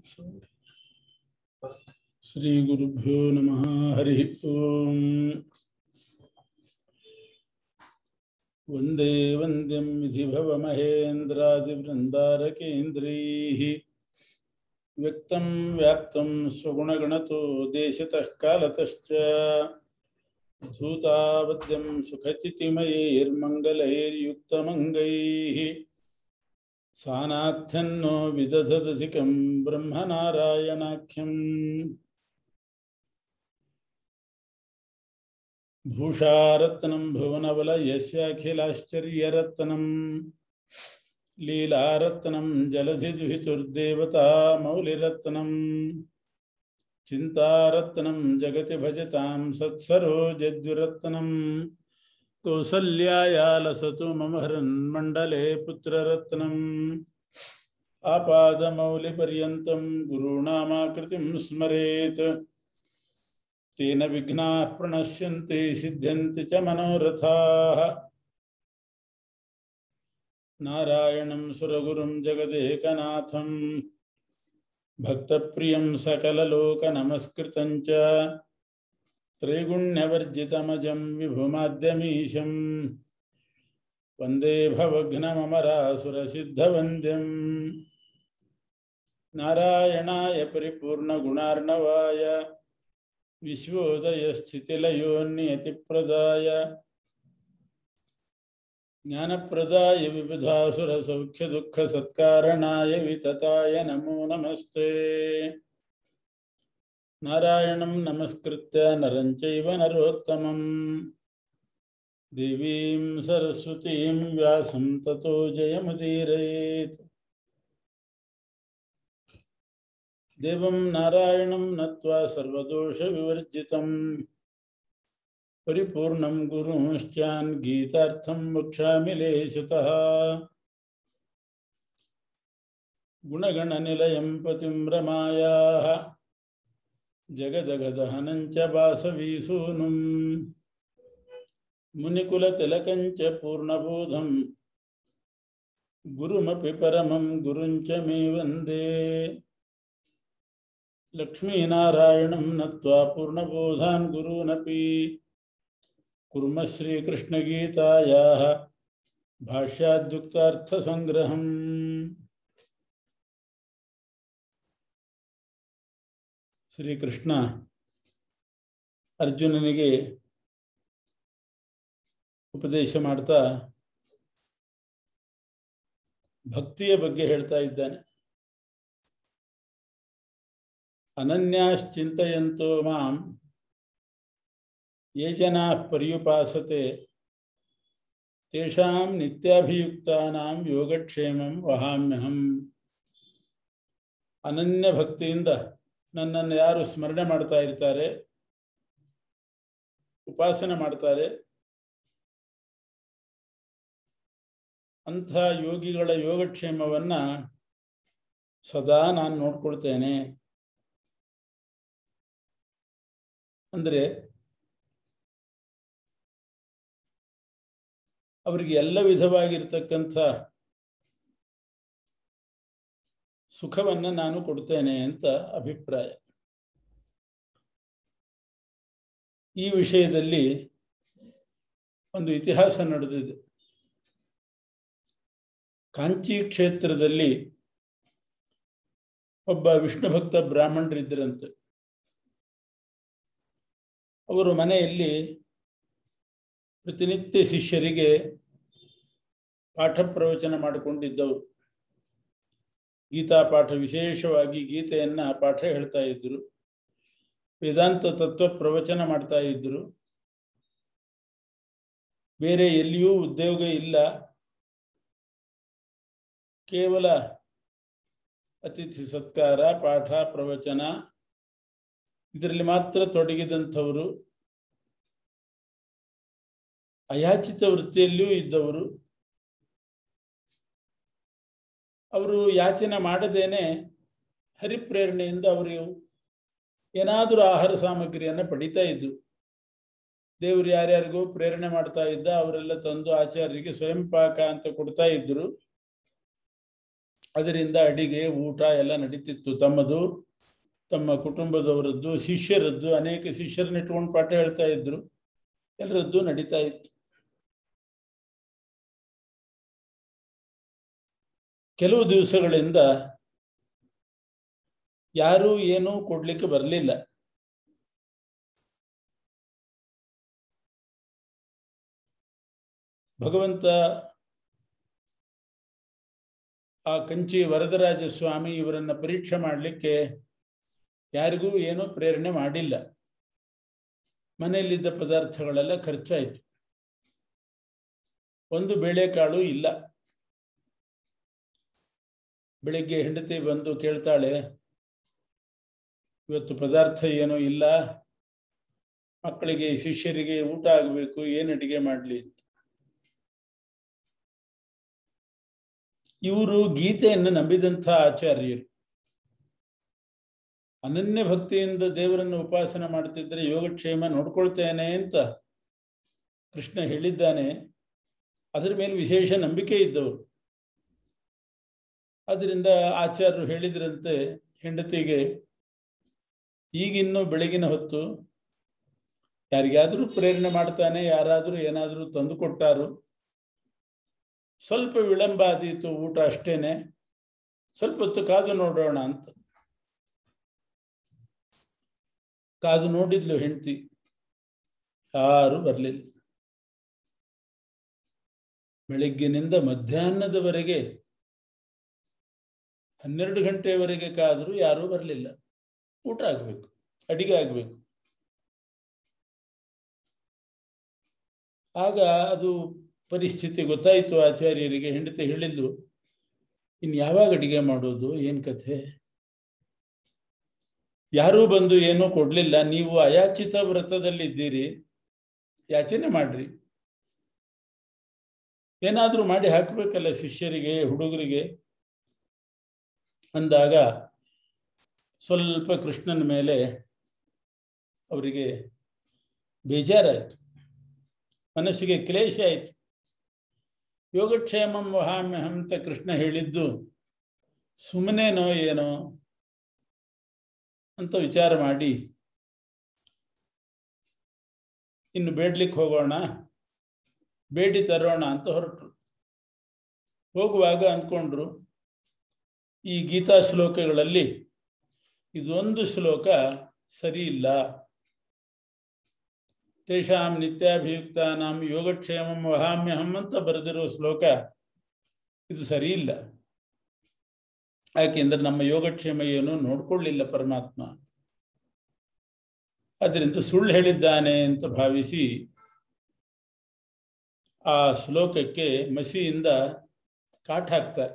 श्रीगुरुभ्यो नमः हरिः ओम् वन्दे वन्द्यं विधिभवमहेन्द्रादिवृन्दारकेन्द्रैः व्यक्तं व्याप्तं स्वगुणगणतो देशतः कालतश्च धूतावद्यं सुखचितिमयैर्मङ्गलैर्युक्तमङ्गैः सानाथ्यन्नो विदधदधिकं ब्रह्मनारायणाख्यम् भूषारत्नं भुवनवलयस्याखिलाश्चर्यरत्नं लीलारत्नं जलधिदुहितुर्देवता मौलिरत्नं चिन्तारत्नं जगति भजतां सत्सरोजद्विरत्नं कौसल्याया लसतु मम हृन्मण्डले पुत्ररत्नम् आपादमौलिपर्यन्तं गुरूणामाकृतिं स्मरेत् तेन विघ्नाः प्रणश्यन्ति सिद्ध्यन्ति च मनोरथाः नारायणं सुरगुरुं जगदेकनाथं भक्तप्रियं सकललोकनमस्कृतं च त्रैगुण्यवर्जितमजं विभुमाद्यमीशं वन्दे भवघ्नममरासुरसिद्धवन्द्यम् नारायणाय परिपूर्णगुणार्णवाय विश्वोदयस्थितिलयोन्नियतिप्रदाय ज्ञानप्रदाय विबुधासुरसौख्यदुःखसत्कारणाय वितताय नमो नमस्ते नारायणं नमस्कृत्य नरं चैव नरोत्तमं देवीं सरस्वतीं व्यासं ततो जयमुदीरयेत् देवं नारायणं नत्वा सर्वदोषविवर्जितं परिपूर्णं गुरुंश्चान् गीतार्थं वक्ष्यामि लेशतः गुणगणनिलयं पतिं रमायाः जगदगदहनं च वासवीसूनुं मुनिकुलतिलकं च पूर्णबोधं गुरुमपि परमं गुरुञ्च मे वन्दे लक्ष्मीनारायणं नत्वा पूर्णबोधान् गुरूनपि कुर्मः श्रीकृष्णगीतायाः भाष्याद्युक्तार्थसङ्ग्रहम् ಶ್ರೀಕೃಷ್ಣ ಅರ್ಜುನನಿಗೆ ಉಪದೇಶ ಮಾಡ್ತಾ ಭಕ್ತಿಯ ಬಗ್ಗೆ ಹೇಳ್ತಾ ಇದ್ದಾನೆ ಅನನ್ಯಾಶ್ಚಿಂತೆಯಂತೋ ಮಾಂ ಯೇ ಜನಾ ಪರ್ಯುಪಾಸತೆ ತೇಷಾಂ ನಿತ್ಯಾಭಿಯುಕ್ತಾನಾಂ ಯೋಗಕ್ಷೇಮಂ ವಹಾಮ್ಯಹಂ ಅನನ್ಯ ಭಕ್ತಿಯಿಂದ ನನ್ನನ್ನು ಯಾರು ಸ್ಮರಣೆ ಮಾಡ್ತಾ ಇರ್ತಾರೆ ಉಪಾಸನೆ ಮಾಡ್ತಾರೆ ಅಂಥ ಯೋಗಿಗಳ ಯೋಗಕ್ಷೇಮವನ್ನ ಸದಾ ನಾನು ನೋಡ್ಕೊಳ್ತೇನೆ ಅಂದರೆ ಅವರಿಗೆ ಎಲ್ಲ ವಿಧವಾಗಿರ್ತಕ್ಕಂಥ ಸುಖವನ್ನು ನಾನು ಕೊಡ್ತೇನೆ ಅಂತ ಅಭಿಪ್ರಾಯ ಈ ವಿಷಯದಲ್ಲಿ ಒಂದು ಇತಿಹಾಸ ನಡೆದಿದೆ ಕಾಂಚಿ ಕ್ಷೇತ್ರದಲ್ಲಿ ಒಬ್ಬ ವಿಷ್ಣು ಭಕ್ತ ಬ್ರಾಹ್ಮಣರಿದ್ದರಂತೆ ಅವರು ಮನೆಯಲ್ಲಿ ಪ್ರತಿನಿತ್ಯ ಶಿಷ್ಯರಿಗೆ ಪಾಠ ಪ್ರವಚನ ಮಾಡಿಕೊಂಡಿದ್ದವರು ಗೀತಾ ಪಾಠ ವಿಶೇಷವಾಗಿ ಗೀತೆಯನ್ನ ಪಾಠ ಹೇಳ್ತಾ ಇದ್ರು ವೇದಾಂತ ತತ್ವ ಪ್ರವಚನ ಮಾಡ್ತಾ ಇದ್ರು ಬೇರೆ ಎಲ್ಲಿಯೂ ಉದ್ಯೋಗ ಇಲ್ಲ ಕೇವಲ ಅತಿಥಿ ಸತ್ಕಾರ ಪಾಠ ಪ್ರವಚನ ಇದರಲ್ಲಿ ಮಾತ್ರ ತೊಡಗಿದಂಥವರು ಅಯಾಚಿತ ವೃತ್ತಿಯಲ್ಲಿಯೂ ಇದ್ದವರು ಅವರು ಯಾಚನೆ ಮಾಡದೇನೆ ಹರಿಪ್ರೇರಣೆಯಿಂದ ಅವರು ಏನಾದರೂ ಆಹಾರ ಸಾಮಗ್ರಿಯನ್ನು ಪಡಿತಾ ಇದ್ದು ದೇವರು ಯಾರ್ಯಾರಿಗೂ ಪ್ರೇರಣೆ ಮಾಡ್ತಾ ಇದ್ದ ಅವರೆಲ್ಲ ತಂದು ಆಚಾರ್ಯರಿಗೆ ಸ್ವಯಂ ಪಾಕ ಅಂತ ಕೊಡ್ತಾ ಇದ್ರು ಅದರಿಂದ ಅಡಿಗೆ ಊಟ ಎಲ್ಲ ನಡೀತಿತ್ತು ತಮ್ಮದು ತಮ್ಮ ಕುಟುಂಬದವರದ್ದು ಶಿಷ್ಯರದ್ದು ಅನೇಕ ಶಿಷ್ಯರನ್ನ ಇಟ್ಕೊಂಡು ಪಾಠ ಹೇಳ್ತಾ ಇದ್ರು ಎಲ್ಲರದ್ದು ನಡೀತಾ ಇತ್ತು ಕೆಲವು ದಿವಸಗಳಿಂದ ಯಾರೂ ಏನೂ ಕೊಡ್ಲಿಕ್ಕೆ ಬರಲಿಲ್ಲ ಭಗವಂತ ಆ ಕಂಚಿ ವರದರಾಜ ಸ್ವಾಮಿ ಇವರನ್ನ ಪರೀಕ್ಷೆ ಮಾಡಲಿಕ್ಕೆ ಯಾರಿಗೂ ಏನೂ ಪ್ರೇರಣೆ ಮಾಡಿಲ್ಲ ಮನೆಯಲ್ಲಿದ್ದ ಪದಾರ್ಥಗಳೆಲ್ಲ ಖರ್ಚಾಯಿತು ಒಂದು ಬೇಳೆಕಾಳು ಇಲ್ಲ ಬೆಳಿಗ್ಗೆ ಹೆಂಡತಿ ಬಂದು ಕೇಳ್ತಾಳೆ ಇವತ್ತು ಪದಾರ್ಥ ಏನೂ ಇಲ್ಲ ಮಕ್ಕಳಿಗೆ ಶಿಷ್ಯರಿಗೆ ಊಟ ಆಗಬೇಕು ಏನು ಅಡಿಗೆ ಮಾಡಲಿ ಅಂತ ಇವರು ಗೀತೆಯನ್ನು ನಂಬಿದಂಥ ಆಚಾರ್ಯರು ಅನನ್ಯ ಭಕ್ತಿಯಿಂದ ದೇವರನ್ನು ಉಪಾಸನ ಮಾಡ್ತಿದ್ರೆ ಯೋಗಕ್ಷೇಮ ನೋಡ್ಕೊಳ್ತೇನೆ ಅಂತ ಕೃಷ್ಣ ಹೇಳಿದ್ದಾನೆ ಅದರ ಮೇಲೆ ವಿಶೇಷ ನಂಬಿಕೆ ಇದ್ದವರು ಅದರಿಂದ ಆಚಾರ್ಯರು ಹೇಳಿದ್ರಂತೆ ಹೆಂಡತಿಗೆ ಈಗಿನ್ನೂ ಬೆಳಗಿನ ಹೊತ್ತು ಯಾರಿಗಾದರೂ ಪ್ರೇರಣೆ ಮಾಡ್ತಾನೆ ಯಾರಾದರೂ ಏನಾದರೂ ತಂದು ಕೊಟ್ಟಾರು ಸ್ವಲ್ಪ ವಿಳಂಬ ಆದೀತು ಊಟ ಅಷ್ಟೇನೆ ಸ್ವಲ್ಪ ಹೊತ್ತು ಕಾದು ನೋಡೋಣ ಅಂತ ಕಾದು ನೋಡಿದ್ಲು ಹೆಂಡತಿ ಯಾರು ಬರಲಿಲ್ಲ ಬೆಳಿಗ್ಗಿನಿಂದ ಮಧ್ಯಾಹ್ನದವರೆಗೆ ಹನ್ನೆರಡು ಗಂಟೆಯವರೆಗೆ ಕಾದರೂ ಯಾರೂ ಬರಲಿಲ್ಲ ಊಟ ಆಗಬೇಕು ಅಡಿಗೆ ಆಗಬೇಕು ಆಗ ಅದು ಪರಿಸ್ಥಿತಿ ಗೊತ್ತಾಯಿತು ಆಚಾರ್ಯರಿಗೆ ಹೆಂಡತಿ ಹೇಳಿದ್ದು ಇನ್ನು ಯಾವಾಗ ಅಡಿಗೆ ಮಾಡೋದು ಏನು ಕಥೆ ಯಾರೂ ಬಂದು ಏನೂ ಕೊಡಲಿಲ್ಲ ನೀವು ಅಯಾಚಿತ ವ್ರತದಲ್ಲಿದ್ದೀರಿ ಯಾಚನೆ ಮಾಡ್ರಿ ಏನಾದರೂ ಮಾಡಿ ಹಾಕಬೇಕಲ್ಲ ಶಿಷ್ಯರಿಗೆ ಹುಡುಗರಿಗೆ ಅಂದಾಗ ಸ್ವಲ್ಪ ಕೃಷ್ಣನ ಮೇಲೆ ಅವರಿಗೆ ಬೇಜಾರಾಯಿತು ಮನಸ್ಸಿಗೆ ಕ್ಲೇಶ ಆಯಿತು ಯೋಗಕ್ಷೇಮಂ ವಹಾಮ್ಯಹಂ ಅಂತ ಕೃಷ್ಣ ಹೇಳಿದ್ದು ಸುಮ್ಮನೆನೋ ಏನೋ ಅಂತ ವಿಚಾರ ಮಾಡಿ ಇನ್ನು ಬೇಡ್ಲಿಕ್ಕೆ ಹೋಗೋಣ ಬೇಡಿ ತರೋಣ ಅಂತ ಹೊರಟರು ಹೋಗುವಾಗ ಅಂದ್ಕೊಂಡ್ರು ಈ ಗೀತಾ ಶ್ಲೋಕಗಳಲ್ಲಿ ಇದೊಂದು ಶ್ಲೋಕ ಸರಿ ಇಲ್ಲ ತೇಷಾಂ ನಿತ್ಯಾಭಿಯುಕ್ತಾನಾಂ ಯೋಗಕ್ಷೇಮಂ ವಹಾಮ್ಯಹಂ ಅಂತ ಬರೆದಿರೋ ಶ್ಲೋಕ ಇದು ಸರಿ ಇಲ್ಲ ಯಾಕೆಂದ್ರೆ ನಮ್ಮ ಯೋಗಕ್ಷೇಮ ಏನು ನೋಡ್ಕೊಳ್ಳಿಲ್ಲ ಪರಮಾತ್ಮ ಅದರಿಂದ ಸುಳ್ಳು ಹೇಳಿದ್ದಾನೆ ಅಂತ ಭಾವಿಸಿ ಆ ಶ್ಲೋಕಕ್ಕೆ ಮಸಿಯಿಂದ ಕಾಟ್ ಹಾಕ್ತಾರೆ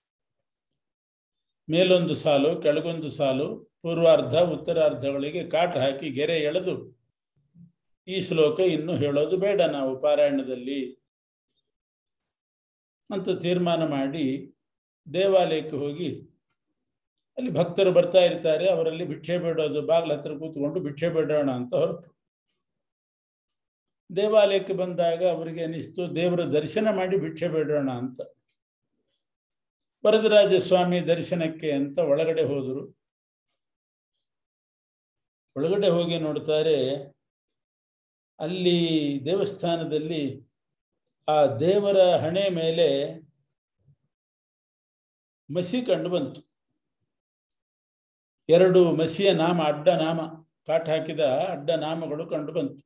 ಮೇಲೊಂದು ಸಾಲು ಕೆಳಗೊಂದು ಸಾಲು ಪೂರ್ವಾರ್ಧ ಉತ್ತರಾರ್ಧಗಳಿಗೆ ಕಾಟ್ ಹಾಕಿ ಗೆರೆ ಎಳೆದು ಈ ಶ್ಲೋಕ ಇನ್ನು ಹೇಳೋದು ಬೇಡ ನಾವು ಪಾರಾಯಣದಲ್ಲಿ ಅಂತ ತೀರ್ಮಾನ ಮಾಡಿ ದೇವಾಲಯಕ್ಕೆ ಹೋಗಿ ಅಲ್ಲಿ ಭಕ್ತರು ಬರ್ತಾ ಇರ್ತಾರೆ ಅವರಲ್ಲಿ ಭಿಕ್ಷೆ ಬೇಡೋದು ಬಾಗಿಲ ಹತ್ರ ಕೂತ್ಕೊಂಡು ಭಿಕ್ಷೆ ಬೇಡೋಣ ಅಂತ ಹೊರಟು ದೇವಾಲಯಕ್ಕೆ ಬಂದಾಗ ಅವರಿಗೆ ಅನಿಸ್ತು ದೇವರ ದರ್ಶನ ಮಾಡಿ ಭಿಕ್ಷೆ ಬೇಡೋಣ ಅಂತ ವರದರಾಜ ಸ್ವಾಮಿ ದರ್ಶನಕ್ಕೆ ಅಂತ ಒಳಗಡೆ ಹೋದರು ಒಳಗಡೆ ಹೋಗಿ ನೋಡ್ತಾರೆ ಅಲ್ಲಿ ದೇವಸ್ಥಾನದಲ್ಲಿ ಆ ದೇವರ ಹಣೆ ಮೇಲೆ ಮಸಿ ಕಂಡು ಬಂತು ಎರಡು ಮಸಿಯ ನಾಮ ಅಡ್ಡ ನಾಮ ಕಾಟ್ ಹಾಕಿದ ಅಡ್ಡ ನಾಮಗಳು ಕಂಡು ಬಂತು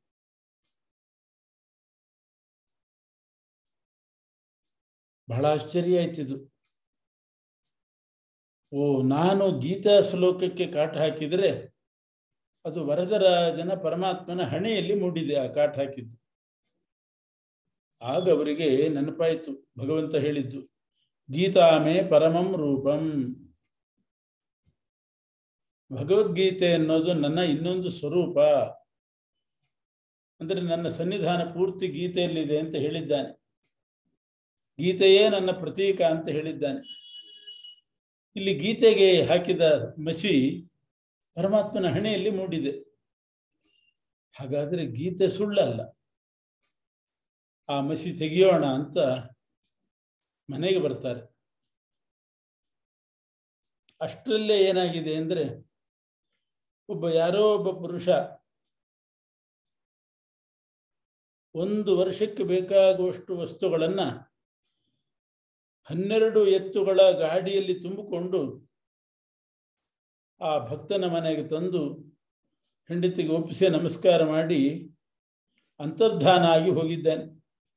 ಬಹಳ ಆಶ್ಚರ್ಯ ಆಯ್ತಿದು ಓ ನಾನು ಗೀತಾ ಶ್ಲೋಕಕ್ಕೆ ಕಾಟ ಹಾಕಿದರೆ ಅದು ವರದರಾಜನ ಪರಮಾತ್ಮನ ಹಣೆಯಲ್ಲಿ ಮೂಡಿದೆ ಆ ಕಾಟ ಹಾಕಿದ್ದು ಆಗ ಅವರಿಗೆ ನೆನಪಾಯಿತು ಭಗವಂತ ಹೇಳಿದ್ದು ಗೀತಾಮೇ ಪರಮಂ ರೂಪಂ ಭಗವದ್ಗೀತೆ ಅನ್ನೋದು ನನ್ನ ಇನ್ನೊಂದು ಸ್ವರೂಪ ಅಂದರೆ ನನ್ನ ಸನ್ನಿಧಾನ ಪೂರ್ತಿ ಗೀತೆಯಲ್ಲಿದೆ ಅಂತ ಹೇಳಿದ್ದಾನೆ ಗೀತೆಯೇ ನನ್ನ ಪ್ರತೀಕ ಅಂತ ಹೇಳಿದ್ದಾನೆ ಇಲ್ಲಿ ಗೀತೆಗೆ ಹಾಕಿದ ಮಸಿ ಪರಮಾತ್ಮನ ಹಣೆಯಲ್ಲಿ ಮೂಡಿದೆ ಹಾಗಾದರೆ ಗೀತೆ ಸುಳ್ಳಲ್ಲ ಆ ಮಸಿ ತೆಗೆಯೋಣ ಅಂತ ಮನೆಗೆ ಬರ್ತಾರೆ ಅಷ್ಟರಲ್ಲೇ ಏನಾಗಿದೆ ಅಂದರೆ ಒಬ್ಬ ಯಾರೋ ಒಬ್ಬ ಪುರುಷ ಒಂದು ವರ್ಷಕ್ಕೆ ಬೇಕಾಗುವಷ್ಟು ವಸ್ತುಗಳನ್ನು ಹನ್ನೆರಡು ಎತ್ತುಗಳ ಗಾಡಿಯಲ್ಲಿ ತುಂಬಿಕೊಂಡು ಆ ಭಕ್ತನ ಮನೆಗೆ ತಂದು ಹೆಂಡತಿಗೆ ಒಪ್ಪಿಸಿ ನಮಸ್ಕಾರ ಮಾಡಿ ಅಂತರ್ಧಾನ ಆಗಿ ಹೋಗಿದ್ದಾನೆ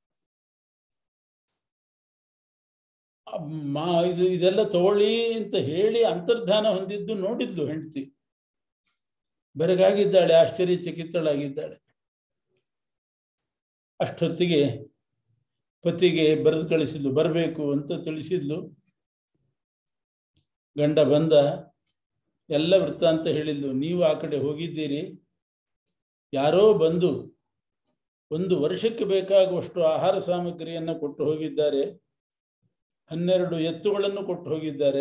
ಮಾ ಇದು ಇದೆಲ್ಲ ತಗೊಳ್ಳಿ ಅಂತ ಹೇಳಿ ಅಂತರ್ಧಾನ ಹೊಂದಿದ್ದು ನೋಡಿದ್ಲು ಹೆಂಡತಿ ಬೆರಗಾಗಿದ್ದಾಳೆ ಆಶ್ಚರ್ಯಚಕಿತಳಾಗಿದ್ದಾಳೆ ಅಷ್ಟೊತ್ತಿಗೆ ಪತಿಗೆ ಬರೆದು ಕಳಿಸಿದ್ಲು ಬರಬೇಕು ಅಂತ ತಿಳಿಸಿದ್ಲು ಗಂಡ ಬಂದ ಎಲ್ಲ ವೃತ್ತಾಂತ ಹೇಳಿದ್ಲು ನೀವು ಆ ಕಡೆ ಹೋಗಿದ್ದೀರಿ ಯಾರೋ ಬಂದು ಒಂದು ವರ್ಷಕ್ಕೆ ಬೇಕಾಗುವಷ್ಟು ಆಹಾರ ಸಾಮಗ್ರಿಯನ್ನು ಕೊಟ್ಟು ಹೋಗಿದ್ದಾರೆ ಹನ್ನೆರಡು ಎತ್ತುಗಳನ್ನು ಕೊಟ್ಟು ಹೋಗಿದ್ದಾರೆ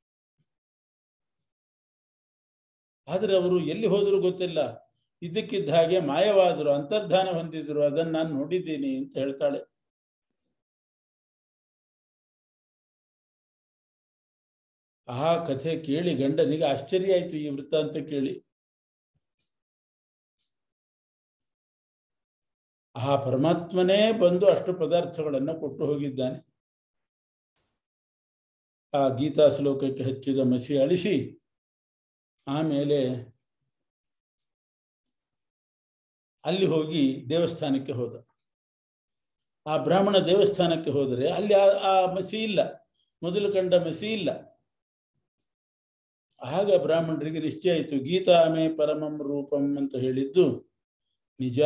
ಆದರೆ ಅವರು ಎಲ್ಲಿ ಹೋದರೂ ಗೊತ್ತಿಲ್ಲ ಇದ್ದಕ್ಕಿದ್ದ ಹಾಗೆ ಮಾಯವಾದರು ಅಂತರ್ಧಾನ ಹೊಂದಿದ್ರು ಅದನ್ನು ನಾನು ನೋಡಿದ್ದೀನಿ ಅಂತ ಹೇಳ್ತಾಳೆ ಆ ಕಥೆ ಕೇಳಿ ಗಂಡನಿಗೆ ಆಶ್ಚರ್ಯ ಆಯಿತು ಈ ವೃತ್ತಾಂತ ಕೇಳಿ ಆ ಪರಮಾತ್ಮನೇ ಬಂದು ಅಷ್ಟು ಪದಾರ್ಥಗಳನ್ನು ಕೊಟ್ಟು ಹೋಗಿದ್ದಾನೆ ಆ ಗೀತಾ ಶ್ಲೋಕಕ್ಕೆ ಹಚ್ಚಿದ ಮಸಿ ಅಳಿಸಿ ಆಮೇಲೆ ಅಲ್ಲಿ ಹೋಗಿ ದೇವಸ್ಥಾನಕ್ಕೆ ಹೋದ ಆ ಬ್ರಾಹ್ಮಣ ದೇವಸ್ಥಾನಕ್ಕೆ ಹೋದರೆ ಅಲ್ಲಿ ಆ ಮಸಿ ಇಲ್ಲ ಮೊದಲು ಕಂಡ ಮಸಿ ಇಲ್ಲ ಆಗ ಬ್ರಾಹ್ಮಣರಿಗೆ ನಿಶ್ಚಯ ಆಯಿತು ಗೀತಾಮೇ ಪರಮಂ ರೂಪಂ ಅಂತ ಹೇಳಿದ್ದು ನಿಜ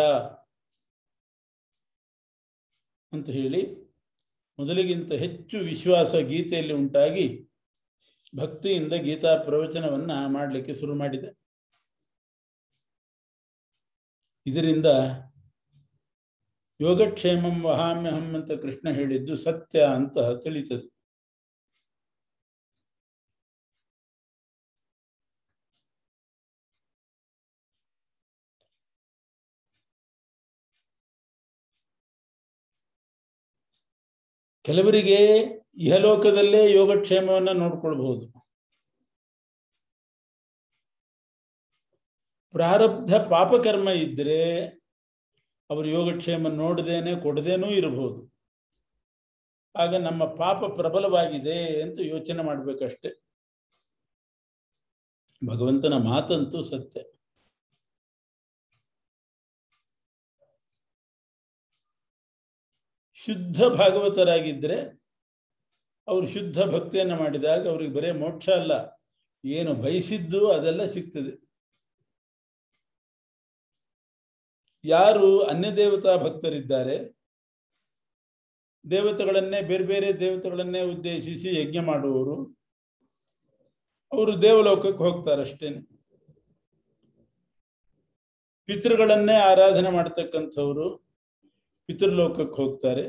ಅಂತ ಹೇಳಿ ಮೊದಲಿಗಿಂತ ಹೆಚ್ಚು ವಿಶ್ವಾಸ ಗೀತೆಯಲ್ಲಿ ಉಂಟಾಗಿ ಭಕ್ತಿಯಿಂದ ಗೀತಾ ಪ್ರವಚನವನ್ನ ಮಾಡಲಿಕ್ಕೆ ಶುರು ಮಾಡಿದೆ ಇದರಿಂದ ಯೋಗಕ್ಷೇಮಂ ವಹಾಮ್ಯಹಂ ಅಂತ ಕೃಷ್ಣ ಹೇಳಿದ್ದು ಸತ್ಯ ಅಂತ ತಿಳಿತದೆ ಕೆಲವರಿಗೆ ಇಹಲೋಕದಲ್ಲೇ ಯೋಗಕ್ಷೇಮವನ್ನ ನೋಡ್ಕೊಳ್ಬಹುದು ಪ್ರಾರಬ್ಧ ಪಾಪಕರ್ಮ ಇದ್ರೆ ಅವರು ಯೋಗಕ್ಷೇಮ ನೋಡದೇನೆ ಕೊಡದೇನೂ ಇರಬಹುದು ಆಗ ನಮ್ಮ ಪಾಪ ಪ್ರಬಲವಾಗಿದೆ ಅಂತ ಯೋಚನೆ ಮಾಡಬೇಕಷ್ಟೆ ಭಗವಂತನ ಮಾತಂತೂ ಸತ್ಯ ಶುದ್ಧ ಭಾಗವತರಾಗಿದ್ದರೆ ಅವರು ಶುದ್ಧ ಭಕ್ತಿಯನ್ನು ಮಾಡಿದಾಗ ಅವ್ರಿಗೆ ಬರೇ ಮೋಕ್ಷ ಅಲ್ಲ ಏನು ಬಯಸಿದ್ದು ಅದೆಲ್ಲ ಸಿಗ್ತದೆ ಯಾರು ಅನ್ಯ ದೇವತಾ ಭಕ್ತರಿದ್ದಾರೆ ದೇವತೆಗಳನ್ನೇ ಬೇರೆ ಬೇರೆ ದೇವತೆಗಳನ್ನೇ ಉದ್ದೇಶಿಸಿ ಯಜ್ಞ ಮಾಡುವವರು ಅವರು ದೇವಲೋಕಕ್ಕೆ ಹೋಗ್ತಾರಷ್ಟೇನೆ ಪಿತೃಗಳನ್ನೇ ಆರಾಧನೆ ಮಾಡ್ತಕ್ಕಂಥವ್ರು ಪಿತೃಲೋಕಕ್ಕೆ ಹೋಗ್ತಾರೆ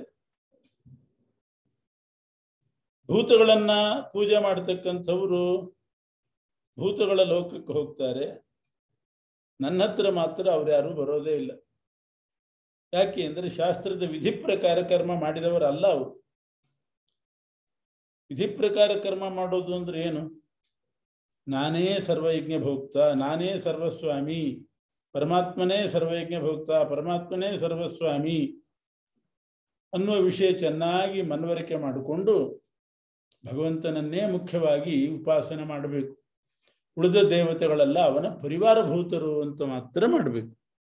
ಭೂತಗಳನ್ನ ಪೂಜೆ ಮಾಡ್ತಕ್ಕಂಥವ್ರು ಭೂತಗಳ ಲೋಕಕ್ಕೆ ಹೋಗ್ತಾರೆ ನನ್ನ ಹತ್ರ ಮಾತ್ರ ಅವ್ರು ಯಾರು ಬರೋದೇ ಇಲ್ಲ ಯಾಕೆ ಅಂದರೆ ಶಾಸ್ತ್ರದ ವಿಧಿ ಪ್ರಕಾರ ಕರ್ಮ ಮಾಡಿದವರಲ್ಲ ಅವರು ವಿಧಿ ಪ್ರಕಾರ ಕರ್ಮ ಮಾಡೋದು ಅಂದ್ರೆ ಏನು ನಾನೇ ಸರ್ವಯಜ್ಞ ಭೋಕ್ತ ನಾನೇ ಸರ್ವಸ್ವಾಮಿ ಪರಮಾತ್ಮನೇ ಸರ್ವಯಜ್ಞ ಭೋಕ್ತ ಪರಮಾತ್ಮನೇ ಸರ್ವಸ್ವಾಮಿ ಅನ್ನುವ ವಿಷಯ ಚೆನ್ನಾಗಿ ಮನವರಿಕೆ ಮಾಡಿಕೊಂಡು ಭಗವಂತನನ್ನೇ ಮುಖ್ಯವಾಗಿ ಉಪಾಸನೆ ಮಾಡಬೇಕು ಉಳಿದ ದೇವತೆಗಳೆಲ್ಲ ಅವನ ಪರಿವಾರಭೂತರು ಅಂತ ಮಾತ್ರ ಮಾಡಬೇಕು